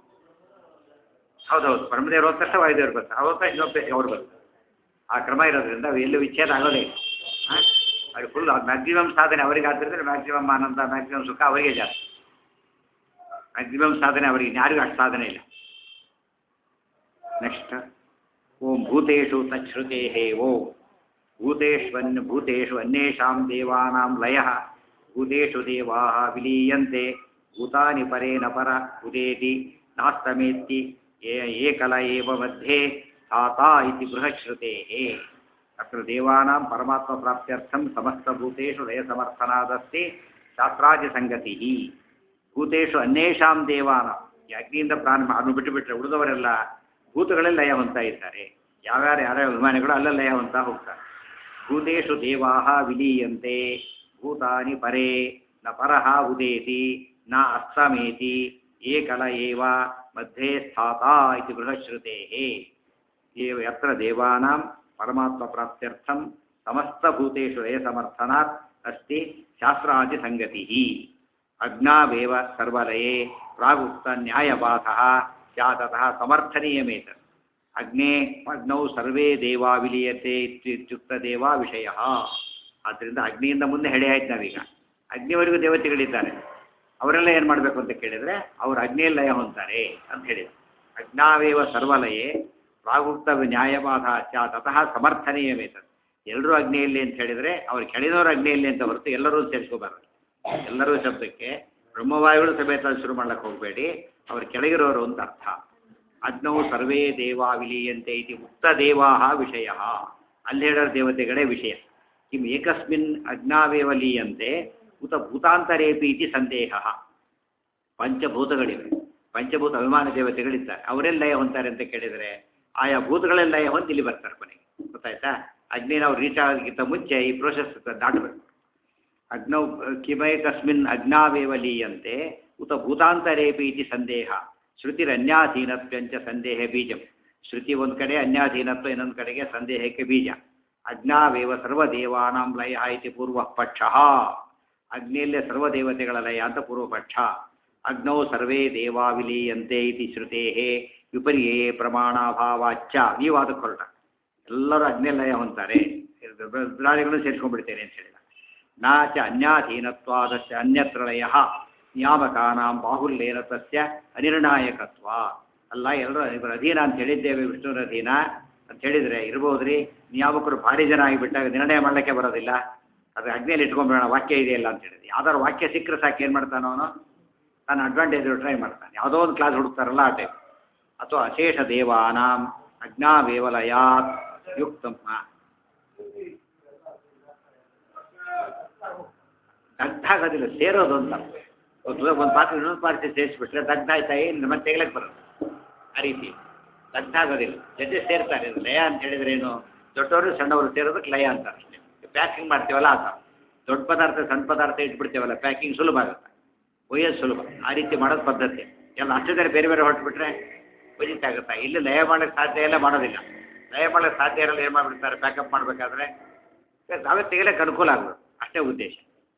ಹೌದೌದು ಬ್ರಹ್ಮದೇವರು ಹೋದ ತಕ್ಷಣ ವಾಯುದೇವರು ಬರ್ತಾರೆ ಅವ್ರ ತಕ್ಷಣ ಇನ್ನೊಬ್ಬ ಅವ್ರು ಬರ್ತಾರೆ ಆ ಕ್ರಮ ಇರೋದ್ರಿಂದ ಅವು ಎಲ್ಲೂ ವಿಚ್ಛೇದ ಆಗೋದೇ ಇಲ್ಲ ಹಾಂ ಅದು ಫುಲ್ ಮ್ಯಾಕ್ಸಿಮಮ್ ಸಾಧನೆ ಅವರಿಗೆ ಆದ್ದರಿಂದ ಮ್ಯಾಕ್ಸಿಮಮ್ ಆನಂದ ಮ್ಯಾಕ್ಸಿಮಮ್ ಸುಖ ಅವರಿಗೆ ಜಾಸ್ತಿ ಮ್ಯಾಕ್ಸಿಮಮ್ ಸಾಧನೆ ಅವರಿಗೆ ಯಾರಿಗೂ ಅಷ್ಟು ಸಾಧನೆ ಇಲ್ಲ ನೆಕ್ಸ್ಟ್ ಓಂ ಭೂತೇಷು ತಚ್ಛ್ರುತೆ ಓಂ ಭೂತೇಷ್ವನ್ ಭೂತೇಷು ಅನ್ಯೇಷಾಂ ದೇವಾನಾಂ ಲಯಃ ಭೂತೇಷು ದೇವಾಃ ವಿಲೀಯಂತೆ ಭೂತಾನಿ ಪರೇಣ ಪರ ಉದೇತಿ ನಾಸ್ತಮೇತ್ತಿ ಏ- ಏಕಲ ಏವ ಮಧ್ಯೆ ಸ್ಥಾತಾ ಇತಿ ಬೃಹಶ್ರುತೇಃ ಅತ್ರ ದೇವಾನಾಂ ಪರಮಾತ್ಮ ಪ್ರಾಪ್ತ್ಯರ್ಥಂ ಸಮಸ್ತಭೂತೇಷು ಲಯಸಮರ್ಥನಾದಸ್ತಿ ಶಾಸ್ತ್ರಾದಿ ಸಂಗತಿ ಭೂತೇಷು ಅನ್ಯೇಷಾಂ ದೇವಾನಾಂ ಈ ಅಗ್ನಿಯಿಂದ ಪ್ರಾಣ ಅದನ್ನು ಬಿಟ್ಟು ಬಿಟ್ಟರೆ ಉಳಿದವರೆಲ್ಲ ಭೂತಗಳೇ ಲಯ ಹೊಂತಾ ಇದ್ದಾರೆ ಯಾವ್ಯಾರು ಯಾರ್ಯಾವ ಅಭಿಮಾನಿಗಳು ಅಲ್ಲೇ ಲಯ ಹೊಂತಾ ಹೋಗ್ತಾರೆ ಭೂತೇಷು ದೇವಾಃ ವಿಲೀಯಂತೆ ಭೂತಾನಿ ಪರೇ ನ ಪರಃ ಉದೇತಿ ನ ಅಸ್ತಮೇತಿ ಏಕಲ ಏವ ಮಧ್ಯೆ ಸ್ಥಾತಾ ಇತಿ ಬೃಹಶ್ರುತೇಃ ಏವ ಯತ್ರ ದೇವಾನಾಂ ಪರಮಾತ್ಮ ಪ್ರಾಪ್ತ್ಯರ್ಥಂ ಸಮಸ್ತಭೂತೇಷು ಲಯಸಮರ್ಥನಾತ್ ಅಸ್ತಿ ಶಾಸ್ತ್ರಾದಿ ಸಂಗತಿ ಅಗ್ನಾವೇವ ಸರ್ವಲಯೇ ಪ್ರಾಗುಕ್ತ ನ್ಯಾಯಪಾಠಃ ಸ್ಯಾತತಃ ಸಮರ್ಥನೀಯಮೇತ ಅಗ್ನೇ ಅಗ್ನೌ ಸರ್ವೇ ದೇವಾ ವಿಲೀಯತೆ ಇತ್ಯುಕ್ತ ದೇವಾ ವಿಷಯ ಆದ್ದರಿಂದ ಅಗ್ನಿಯಿಂದ ಮುಂದೆ ಹೆಡೆ ಆಯ್ತು ನಾವೀಗ ಅಗ್ನಿವರೆಗೂ ದೇವತೆಗಳಿದ್ದಾರೆ ಅವರೆಲ್ಲ ಏನು ಮಾಡಬೇಕು ಅಂತ ಕೇಳಿದರೆ ಅವರು ಅಗ್ನಿಯಲ್ಲಿ ಲಯ ಹೊಂತಾರೆ ಅಂತ ಹೇಳಿದರು ಅಗ್ನಾವೇವ ಸರ್ವಲಯೇ ಪ್ರಾಗುಕ್ತ ನ್ಯಾಯವಾದ ಚ ತತಃ ಸಮರ್ಥನೀಯವೇತ ಎಲ್ಲರೂ ಅಗ್ನಿಯಲ್ಲಿ ಅಂತ ಹೇಳಿದರೆ ಅವ್ರು ಕೆಳಗಿನವರು ಅಗ್ನಿಯಲ್ಲಿ ಅಂತ ಹೊರತು ಎಲ್ಲರೂ ಸೇರಿಸ್ಕೋಬಾರ್ದು ಎಲ್ಲರೂ ಶಬ್ದಕ್ಕೆ ಬ್ರಹ್ಮವಾಯುಗಳು ಸಮೇತ ಶುರು ಮಾಡ್ಲಿಕ್ಕೆ ಹೋಗಬೇಡಿ ಅವ್ರು ಕೆಳಗಿರೋರು ಅಂತ ಅರ್ಥ ಅಗ್ನೌ ಸರ್ವೇ ದೇವಾ ವಿಲೀಯಂತೆ ಇತಿ ಮುಕ್ತ ದೇವಾ ವಿಷಯ ಅಲ್ಲಿ ಹೇಳೋ ದೇವತೆಗಳೇ ವಿಷಯ ಕಿಂ ಏಕಸ್ಮಿನ್ ಅಗ್ನಾವೇವ ಲೀಯಂತೆ ಉತ ಭೂತಾಂತರೇಪಿ ಇತಿ ಸಂದೇಹ ಪಂಚಭೂತಗಳಿವೆ ಪಂಚಭೂತ ಅಭಿಮಾನ ದೇವತೆಗಳಿದ್ದಾರೆ ಅವರೆಲ್ಲ ಲಯ ಹೊಂತಾರೆ ಅಂತ ಕೇಳಿದರೆ ಆಯಾ ಭೂತಗಳೆಲ್ಲ ಲಯ ಹೊಂದಿ ಇಲ್ಲಿ ಬರ್ತಾರೆ ಕೊನೆಗೆ ಗೊತ್ತಾಯ್ತಾ ಅಗ್ನಿ ನಾವು ರೀಚ್ ಆಗೋದಕ್ಕಿಂತ ಮುಂಚೆ ಈ ಪ್ರೋಸೆಸ್ ದಾಟಬೇಕು ಅಗ್ನೌ ಕಿಮೈಕಸ್ಮಿನ್ ಅಗ್ನಾವೇವ ಲೀಯಂತೆ ಉತ ಭೂತಾಂತರೇಪಿ ಇತಿ ಸಂದೇಹ ಶ್ರುತಿರನ್ಯಾಧೀನತ್ವಂಚ ಸಂದೇಹ ಬೀಜಂ ಶ್ರುತಿ ಒಂದು ಕಡೆ ಅನ್ಯಾಧೀನತ್ವ ಇನ್ನೊಂದು ಕಡೆಗೆ ಸಂದೇಹಕ್ಕೆ ಬೀಜ ಅಗ್ನಾವೇವ ಸರ್ವದೇವಾನಾಂ ಲಯ ಇತಿ ಪೂರ್ವ ಪಕ್ಷ ಅಗ್ನಿಯಲ್ಲೇ ಸರ್ವದೇವತೆಗಳ ಲಯ ಅಂತ ಪೂರ್ವ ಪಕ್ಷ ಅಗ್ನೌ ಸರ್ವೇ ದೇವಾ ವಿಲೀಯಂತೆ ಇತಿ ಶ್ರುತೇ ವಿಪರ್ಯೇ ಪ್ರಮಾಣಾಭಾವಾಚ್ಚ ನೀವು ಅದಕ್ಕೆ ಹೊರಟ ಎಲ್ಲರೂ ಅಗ್ನಿಯ ಲಯ ಹೊಂತಾರೆ ರುದ್ರಾದಿಗಳು ಸೇರಿಸ್ಕೊಂಡ್ಬಿಡ್ತೇನೆ ಅಂತ ಹೇಳಿದ ನಾಚ ಅನ್ಯಾಧೀನತ್ವಾದಸ್ಯ ಅನ್ಯತ್ರ ಲಯ ನಿಯಾಮಕಾನಾಂ ಬಾಹುಲ್ಯೇನ ತಸ್ಯ ಅನಿರ್ಣಾಯಕತ್ವ ಅಲ್ಲ ಎಲ್ಲರೂ ಇವರ ಅಧೀನ ಅಂತ ಹೇಳಿದ್ದೇವೆ ವಿಷ್ಣುವಿನ ಅಧೀನ ಅಂತ ಹೇಳಿದರೆ ಇರ್ಬೋದ್ರಿ ನಿಯಾಮಕರು ಭಾರಿ ಜನ ಆಗಿಬಿಟ್ಟಾಗ ನಿರ್ಣಯ ಮಾಡಲಿಕ್ಕೆ ಬರೋದಿಲ್ಲ ಅದು ಅಗ್ನಿಯಲ್ಲಿ ಇಟ್ಕೊಂಡ್ಬಿಡೋಣ ವಾಕ್ಯ ಇದೆಯಲ್ಲ ಅಂತ ಹೇಳಿದ್ರೆ ಯಾವ್ದಾದ್ರು ವಾಕ್ಯ ಸಿಕ್ಕರೆ ಸಾಕು ಏನು ಮಾಡ್ತಾನೆ ಅವನು ತನ್ನ ಅಡ್ವಾಂಟೇಜ್ ಟ್ರೈ ಮಾಡ್ತಾನೆ ಯಾವುದೋ ಒಂದು ಕ್ಲಾಸ್ ಹುಡುಕ್ತಾರಲ್ಲ ಆ ಟೈಪ್ ಅಥವಾ ಅಶೇಷ ದೇವಾನಾಂ ಅಜ್ಞಾವೇವಲಯಾತ್ ಯುಕ್ತಂ ಹಾಂ ದಗ್ಧ ಆಗೋದಿಲ್ಲ ಸೇರೋದು ಅಂತ ಒಂದು ಒಂದು ಪಾತ್ರೆ ಇನ್ನೊಂದು ಪಾತ್ರೆ ಸೇರಿಸ್ಬಿಟ್ರೆ ದಗ್ಧ ಆಯ್ತಾ ಏನು ಮತ್ತೆ ತೆಗಿಲಕ್ಕೆ ಬರೋದು ಆ ರೀತಿ ದಗ್ಧ ಆಗೋದಿಲ್ಲ ಜೊತೆ ಸೇರ್ತಾರೆ ಇದು ಲಯ ಅಂತ ಹೇಳಿದ್ರೆ ಏನು ದೊಡ್ಡವರು ಸಣ್ಣವರು ಸೇರೋದಕ್ಕೆ ಲಯ ಅಂತಾರೆ ಅಷ್ಟೇ ಪ್ಯಾಕಿಂಗ್ ಮಾಡ್ತೀವಲ್ಲ ಆ ಥರ ದೊಡ್ಡ ಪದಾರ್ಥ ಸಣ್ಣ ಪದಾರ್ಥ ಇಟ್ಬಿಡ್ತೇವಲ್ಲ ಪ್ಯಾಕಿಂಗ್ ಸುಲಭ ಆಗುತ್ತೆ ಒಯ್ಯೋದು ಸುಲಭ ಆ ರೀತಿ ಮಾಡೋದು ಪದ್ಧತಿ ಎಲ್ಲ ಅಷ್ಟು ಜನ ಬೇರೆ ಬೇರೆ ಹೊರಟ್ಬಿಟ್ರೆ ಒಯ್ಜಿತ್ ಆಗುತ್ತಾ ಇಲ್ಲಿ ಲಯ ಮಾಡೋಕ್ಕೆ ಸಾಧ್ಯ ಇಲ್ಲ ಮಾಡೋದಿಲ್ಲ ಲಯ ಮಾಡೋಕ್ಕೆ ಸಾಧ್ಯ ಇರಲ್ಲ ಏನು ಮಾಡಿಬಿಡ್ತಾರೆ ಪ್ಯಾಕಪ್ ಮಾಡಬೇಕಾದ್ರೆ ನಾವೇ ತೆಗಿಲಿಕ್ಕೆ ಅನುಕೂಲ ಆಗೋದು ಅಷ್ಟೇ ಉದ್ದೇಶ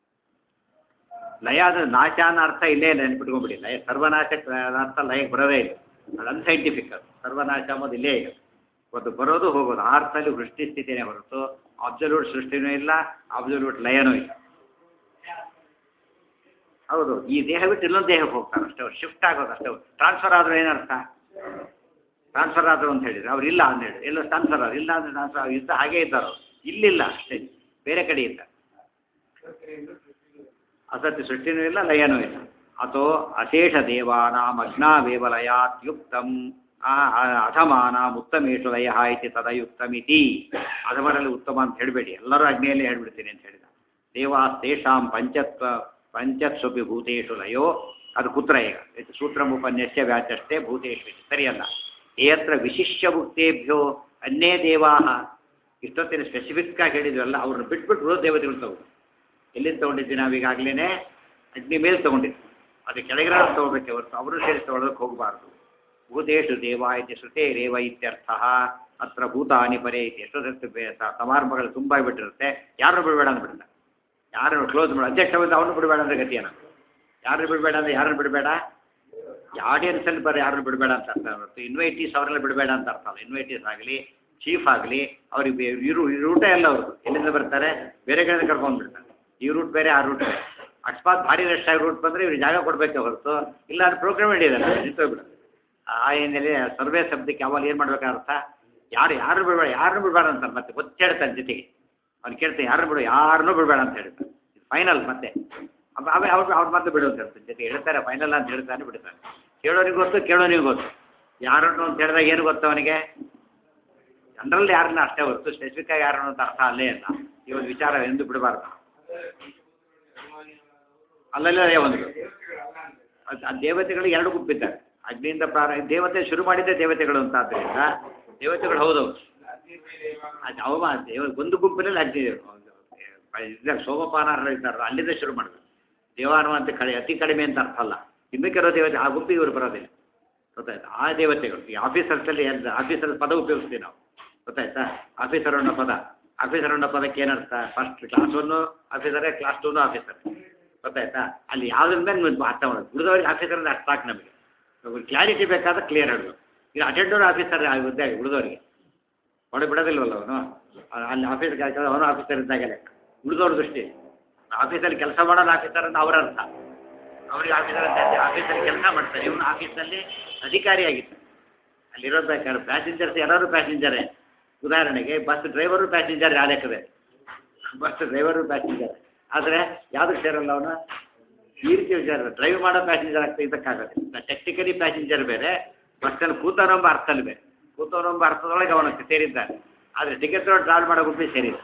ಲಯ ಅಂದರೆ ನಾಶ ಅನ್ನೋ ಅರ್ಥ ಇಲ್ಲೇ ಇಲ್ಲ ನೆನ್ಪಿಟ್ಕೊಂಡ್ಬಿಡಿ ಲಯ ಸರ್ವನಾಶಕ್ಕೆ ಅರ್ಥ ಲಯಕ್ಕೆ ಬರೋದೇ ಇಲ್ಲ ಅದು ಅನ್ಸೈಂಟಿಫಿಕ್ ಅದು ಸರ್ವನಾಶ ಅನ್ನೋದು ಇಲ್ಲೇ ಇಲ್ಲ ಒಂದು ಬರೋದು ಹೋಗೋದು ಆ ಅರ್ಥದಲ್ಲಿ ವೃಷ್ಟಿ ಸ್ಥಿತಿನೇ ಹೊರತು ಅಬ್ಸಲ್ಯೂಟ್ ಸೃಷ್ಟಿನೂ ಇಲ್ಲ ಅಬ್ಸಲ್ಯೂಟ್ ಲಯನೂ ಇಲ್ಲ ಹೌದು ಈ ದೇಹ ಬಿಟ್ಟು ಇನ್ನೊಂದು ದೇಹಕ್ಕೆ ಹೋಗ್ತಾರೆ ಅಷ್ಟೇ ಅವ್ರು ಶಿಫ್ಟ್ ಆಗೋದು ಅಷ್ಟೇ ಟ್ರಾನ್ಸ್ಫರ್ ಆದರೂ ಏನರ್ಥ ಟ್ರಾನ್ಸ್ಫರ್ ಆದರು ಅಂತ ಹೇಳಿದ್ರೆ ಅವ್ರು ಇಲ್ಲ ಅಂತ ಹೇಳಿ ಎಲ್ಲ ಟ್ರಾನ್ಸ್ಫರ್ ಆದ್ರು ಇಲ್ಲ ಅಂದರೆ ಟ್ರಾನ್ಸ್ಫರ್ ಇದ್ದ ಹಾಗೇ ಇದ್ದಾರೆ ಅವರು ಇಲ್ಲಿಲ್ಲ ಅಷ್ಟೇ ಬೇರೆ ಕಡೆ ಇಲ್ಲ ಅಸತ್ಯ ಸೃಷ್ಟಿನೂ ಇಲ್ಲ ಲಯನೂ ಇಲ್ಲ ಅಥೋ ಅಶೇಷ ದೇವಾನಾಂ ಅಗ್ನಾವೇವಲಯಾತ್ ಯುಕ್ತಂ ಅಧಮಾನಾಂ ಉತ್ತಮೇಶು ಲಯ ಇತಿ ತದಯುಕ್ತಮಿತಿ ಅಧಮರಲ್ಲಿ ಉತ್ತಮ ಅಂತ ಹೇಳಬೇಡಿ ಎಲ್ಲರೂ ಅಗ್ನಿಯಲ್ಲೇ ಹೇಳ್ಬಿಡ್ತೀನಿ ಅಂತ ಹೇಳಿದ ದೇವಾಸ್ತೇಷಾಂ ಪಂಚತ್ವ ಪಂಚತ್ವಪಿ ಭೂತೇಷು ಲಯೋ ಅದು ಕುತ್ರ ಈಗ ಇದು ಸೂತ್ರಮುಪನ್ಯಸ್ಯ ವ್ಯಾಚಷ್ಟೇ ಭೂತೇಷು ಇದು ಸರಿಯಲ್ಲ ಏತ್ರ ವಿಶಿಷ್ಯ ಭುಕ್ತೇಭ್ಯೋ ಅನ್ಯೇ ದೇವಾ ಇಷ್ಟೊತ್ತಿನ ಸ್ಪೆಸಿಫಿಕ್ ಆಗಿ ಹೇಳಿದ್ವಲ್ಲ ಅವ್ರನ್ನ ಬಿಟ್ಬಿಟ್ಟು ಉಳಿದ ದೇವತೆಗಳು ತಗೊಂಡು ಎಲ್ಲಿಂದ ತೊಗೊಂಡಿದ್ದೀವಿ ನಾವೀಗಾಗಲೇ ಅಗ್ನಿ ಮೇಲೆ ತೊಗೊಂಡಿದ್ವಿ ಅದು ಕೆಳಗಿರೋ ತೊಗೋಬೇಕೆ ಹೊರತು ಅವರು ಸೇರಿ ತೊಗೊಳೋದಕ್ಕೆ ಹೋಗಬಾರ್ದು ಭೂತೇಶು ದೇವ ಇತಿ ಶ್ರುತೇ ರೇವ ಇತ್ಯರ್ಥ ಅತ್ರ ಭೂತಾನಿ ಪರೇ ಇತಿ ಎಷ್ಟೊತ್ತು ಸಮಾರಂಭಗಳು ತುಂಬ ಬಿಟ್ಟಿರುತ್ತೆ ಯಾರನ್ನು ಬಿಡಬೇಡ ಅಂದ್ಬಿಡ್ತಾರೆ ಯಾರನ್ನು ಕ್ಲೋಸ್ ಮಾಡಿ ಅಧ್ಯಕ್ಷ ಬಂದು ಅವನು ಬಿಡಬೇಡ ಅಂದ್ರೆ ಗತಿಯೇನ ಯಾರನ್ನು ಬಿಡಬೇಡ ಅಂದ್ರೆ ಯಾರನ್ನು ಬಿಡಬೇಡ ಆಡಿಯನ್ಸಲ್ಲಿ ಬರೀ ಯಾರನ್ನು ಬಿಡಬೇಡ ಅಂತ ಅರ್ಥ ಹೊರತು ಇನ್ವೈಟೀಸ್ ಅವರೆಲ್ಲ ಬಿಡಬೇಡ ಅಂತ ಅರ್ಥ ಅಲ್ಲ ಇನ್ವೈಟೀಸ್ ಆಗಲಿ ಚೀಫ್ ಆಗಲಿ ಅವ್ರಿಗೆ ಇರು ಈ ರೂಟೇ ಎಲ್ಲ ಅವ್ರದ್ದು ಎಲ್ಲಿಂದ ಬರ್ತಾರೆ ಬೇರೆ ಕಡೆ ಕರ್ಕೊಂಡು ಬಿಡ್ತಾರೆ ಈ ರೂಟ್ ಬೇರೆ ಆ ರೂಟ್ ಬೇರೆ ಅಕಸ್ಮಾತ್ ಭಾರಿ ರಶ್ ಆಗಿ ರೂಟ್ ಬಂದರೆ ಇವ್ರಿಗೆ ಜಾಗ ಕೊಡಬೇಕೆ ಹೊರತು ಇಲ್ಲ ಅದು ಪ್ರೋಗ್ರಾಮ್ ಹಿಡಿಯೋದಲ್ಲ ನಿಂತೋಗ್ಬಿಡು ಆ ಏನಿದೆ ಸರ್ವೆ ಶಬ್ದಕ್ಕೆ ಯಾವಾಗ ಏನು ಮಾಡ್ಬೇಕು ಅರ್ಥ ಯಾರು ಯಾರು ಬಿಡಬೇಡ ಯಾರನ್ನೂ ಬಿಡಬೇಡ ಅಂತಾರೆ ಮತ್ತೆ ಒತ್ತೇಳ್ತಾನೆ ಜೊತೆಗೆ ಅವ್ನು ಕೇಳ್ತಾನೆ ಯಾರು ಬಿಡು ಯಾರನ್ನೂ ಬಿಡಬೇಡ ಅಂತ ಹೇಳ್ತಾನೆ ಫೈನಲ್ ಮತ್ತೆ ಆಮೇಲೆ ಆಮೇಲೆ ಅವ್ರು ಅವ್ರು ಮತ್ತೆ ಬಿಡು ಅಂತ ಹೇಳ್ತಾನೆ ಜೊತೆ ಹೇಳ್ತಾರೆ ಫೈನಲ್ ಅಂತ ಹೇಳ್ತಾನೆ ಬಿಡ್ತಾನೆ ಕೇಳೋನಿಗೆ ಗೊತ್ತು ಕೇಳೋನಿಗೆ ಗೊತ್ತು ಯಾರನ್ನು ಅಂತ ಹೇಳಿದಾಗ ಏನು ಗೊತ್ತು ಅವನಿಗೆ ಜನರಲ್ಲಿ ಯಾರನ್ನ ಅಷ್ಟೇ ಹೊರತು ಸ್ಪೆಸಿಫಿಕ್ ಆಗಿ ಯಾರನ್ನು ಅಂತ ಅರ್ಥ ಅಲ್ಲೇ ಇಲ್ಲ ಈ ಒಂದು ವಿಚಾರ ಎಂದು ಬಿಡಬಾರ್ದು ಅಲ್ಲಲ್ಲೇ ಒಂದು ಅದು ಆ ದೇವತೆಗಳು ಎರಡು ಗುಂಪಿದ್ದಾರೆ ಅಗ್ನಿಯಿಂದ ಪ್ರಾರ ದೇವತೆ ಶುರು ಮಾಡಿದ್ದೇ ದೇವತೆಗಳು ಅಂತ ಆದ್ದರಿಂದ ದೇವತೆಗಳು ಹೌದು ಅದು ಅವ ದೇವ ಒಂದು ಗುಂಪಿನಲ್ಲಿ ಅಗ್ನಿ ಇದ್ದಾರೆ ಸೋಮಪಾನಾರ ಇದ್ದಾರೆ ಅಲ್ಲಿಂದ ಶುರು ಮಾಡಿದ್ರು ದೇವಾನು ಅಂತ ಕಡೆ ಅತಿ ಕಡಿಮೆ ಅಂತ ಅರ್ಥ ಅಲ್ಲ ಇನ್ನಕ್ಕಿರೋ ದೇವತೆ ಆ ಗುಂಪಿಗೆ ಇವರು ಬರೋದಿಲ್ಲ ಗೊತ್ತಾಯ್ತಾ ಆ ದೇವತೆಗಳು ಈ ಆಫೀಸರ್ಸಲ್ಲಿ ಏನು ಆಫೀಸರ್ ಪದ ಉಪಯೋಗಿಸ್ತೀವಿ ನಾವು ಗೊತ್ತಾಯ್ತಾ ಆಫೀಸರ್ ಅನ್ನೋ ಪದ ಆಫೀಸರ್ ಅನ್ನೋ ಪದಕ್ಕೆ ಏನರ್ಥ ಫಸ್ಟ್ ಕ್ಲಾಸ್ ಒನ್ನು ಆಫೀಸರೇ ಕ್ಲಾಸ್ ಟೂನು ಆಫೀಸರ್ ಗೊತ್ತಾಯ್ತಾ ಅಲ್ಲಿ ಯಾವುದ್ರಿಂದ ನೀವು ಅರ್ಥ ಮಾಡೋದು ಉಳಿದವ್ರಿಗೆ ಆಫೀಸರ್ ಅಂದ್ರೆ ಅರ್ಥ ಸಾಕು ನಮಗೆ ಕ್ಲಾರಿಟಿ ಬೇಕಾದ್ರೆ ಕ್ಲಿಯರ್ ಹೇಳೋದು ಈಗ ಅಟೆಂಡರ್ ಆಫೀಸರ್ ಆಗುತ್ತೆ ಉಳಿದವ್ರಿಗೆ ಹೊಡೆ ಬಿಡೋದಿಲ್ವಲ್ಲ ಅವನು ಅಲ್ಲಿ ಆಫೀಸ್ಗೆ ಹಾಕಿದ್ರೆ ಅವನು ಆಫೀಸರ್ ಇದ್ದಾಗೆ ಲೆಕ್ಕ ಉಳಿದವ್ರ ದೃಷ್ಟಿ ಆಫೀಸಲ್ಲಿ ಕೆಲಸ ಮಾಡೋದು ಆಫೀಸರ್ ಅಂತ ಅವರ ಅರ್ಥ ಅವ್ರಿಗೆ ಆಫೀಸರ್ ಅಂತ ಹೇಳಿ ಆಫೀಸಲ್ಲಿ ಕೆಲಸ ಮಾಡ್ತಾರೆ ಇವನು ಆಫೀಸಲ್ಲಿ ಅಧಿಕಾರಿಯಾಗಿತ್ತು ಅಲ್ಲಿರೋದು ಬೇಕಾದ್ರೆ ಪ್ಯಾಸೆಂಜರ್ಸ್ ಯಾರು ಪ್ಯಾಸೆಂಜರೇ ಉದಾಹರಣೆಗೆ ಬಸ್ ಡ್ರೈವರು ಪ್ಯಾಸೆಂಜರ್ ಯಾವ ಲೆಕ್ಕದೆ ಬಸ್ ಡ್ರೈವರು ಪ್ಯಾಸೆಂಜರ್ ಆದರೆ ಯಾವುದಕ್ಕೆ ಸೇರಲ್ಲ ಅವನು ಈ ರೀತಿ ವಿಚಾರ ಡ್ರೈವ್ ಮಾಡೋ ಪ್ಯಾಸೆಂಜರ್ ಆಗ್ತಾ ಇದಕ್ಕಾಗೋದಿಲ್ಲ ಟೆಕ್ನಿಕಲಿ ಪ್ಯಾಸೆಂಜರ್ ಬೇರೆ ಬಸ್ಸಲ್ಲಿ ಕೂತವನೊಬ್ಬ ಅರ್ಥದಲ್ಲಿ ಬೇರೆ ಕೂತವನೊಬ್ಬ ಅರ್ಥದೊಳಗೆ ಅವನು ಸೇರಿದ್ದಾನೆ ಆದರೆ ಟಿಕೆಟ್ ಟ್ರಾವೆಲ್ ಮಾಡೋ ಗುಂಪಿಗೆ ಸೇರಿಲ್ಲ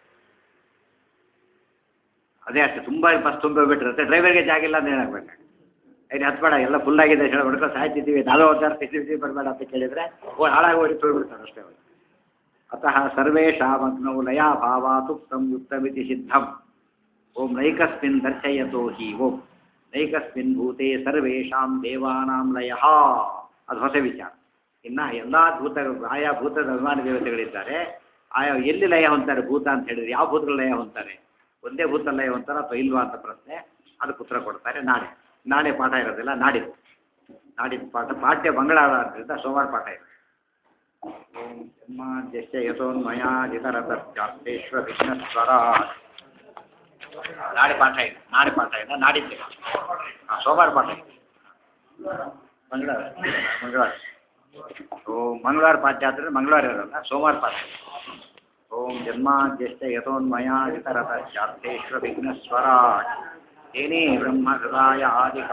ಅದೇ ಅಷ್ಟೇ ತುಂಬ ಬಸ್ ತುಂಬ ಬಿಟ್ಟಿರುತ್ತೆ ಡ್ರೈವರ್ಗೆ ಜಾಗ ಇಲ್ಲ ಅಂತ ಏನಾಗಬೇಕು ಐದು ಹತ್ಬೇಡ ಎಲ್ಲ ಫುಲ್ ಆಗಿದೆ ಹೇಳಿ ಹೊಡ್ಕೊಂಡು ಸಾಯ್ತಿದ್ದೀವಿ ನಾವೇ ಹೋಗ್ತಾರೆ ಸ್ಥಿತಿ ಬರಬೇಡ ಅಂತ ಕೇಳಿದರೆ ಓ ಹಾಳಾಗಿ ಹೋಗಿ ತೊಳ್ಬಿಡ್ತಾರೆ ಅಷ್ಟೇ ಅವರು ಅತಃ ಸರ್ವೇಷಾಮಗ್ನೌ ಲಯಾಭಾವಾತ್ ಉಕ್ತಂ ಯುಕ್ತಮಿತಿ ಸಿದ್ಧಂ ಓಂ ನೈಕಸ್ಮಿನ್ ದರ್ಶಯತೋ ಹಿ ಓಂ ನೈಕಸ್ಮಿನ್ ಭೂತೆ ಸರ್ವೇಷಾಂ ದೇವಾನಾಂ ಲಯ ಅದು ಹೊಸ ವಿಚಾರ ಇನ್ನು ಎಲ್ಲ ಭೂತಗಳು ಆಯಾ ಭೂತದ ಅಭಿಮಾನ ದೇವತೆಗಳಿದ್ದಾರೆ ಆಯಾ ಎಲ್ಲಿ ಲಯ ಹೊಂತಾರೆ ಭೂತ ಅಂತ ಹೇಳಿದ್ರೆ ಯಾವ ಭೂತಗಳು ಲಯ ಹೊಂತಾರೆ ಒಂದೇ ಭೂತ ಲಯ ಹೊಂತಾರ ಅಥವಾ ಇಲ್ವಾ ಅಂತ ಪ್ರಶ್ನೆ ಅದಕ್ಕೆ ಉತ್ತರ ಕೊಡ್ತಾರೆ ನಾಳೆ ನಾಳೆ ಪಾಠ ಇರೋದಿಲ್ಲ ನಾಡಿದ್ದು ನಾಡಿದ್ದು ಪಾಠ ಪಾಠ್ಯ ಮಂಗಳವಾರ ಆದ್ದರಿಂದ ಸೋಮವಾರ ಪಾಠ ಇದೆ ಓಂ ಜನ್ಮಾದ್ಯಶ್ಚ ಯಥೋನ್ಮಯಾಜಿತರತಶ್ಚಾಪ್ತೇಶ್ವ ವಿಷ್ಣುಸ್ವರ ನಾಳೆ ಪಾಠ ಇದೆ ನಾಳೆ ಪಾಠ ಇದೆ ನಾಡಿದ್ದು ಹಾಂ ಸೋಮವಾರ ಪಾಠ ಇದೆ ಮಂಗಳವಾರ ಮಂಗಳವಾರ ಓಂ ಮಂಗಳವಾರ ಪಾಠ್ಯ ಆದರೆ ಮಂಗಳವಾರ ಇರೋಲ್ಲ ಸೋಮವಾರ ಪಾಠ ಓಂ ಜನ್ಮಾದ್ಯಶ್ಚ ಯಥೋನ್ಮಯಾಜಿತರತಶ್ಚಾಪ್ತೇಶ್ವ ವಿಘ್ನಸ್ವರ ಏನೇ ಬ್ರಹ್ಮ ಹೃದಯ ಆದಿ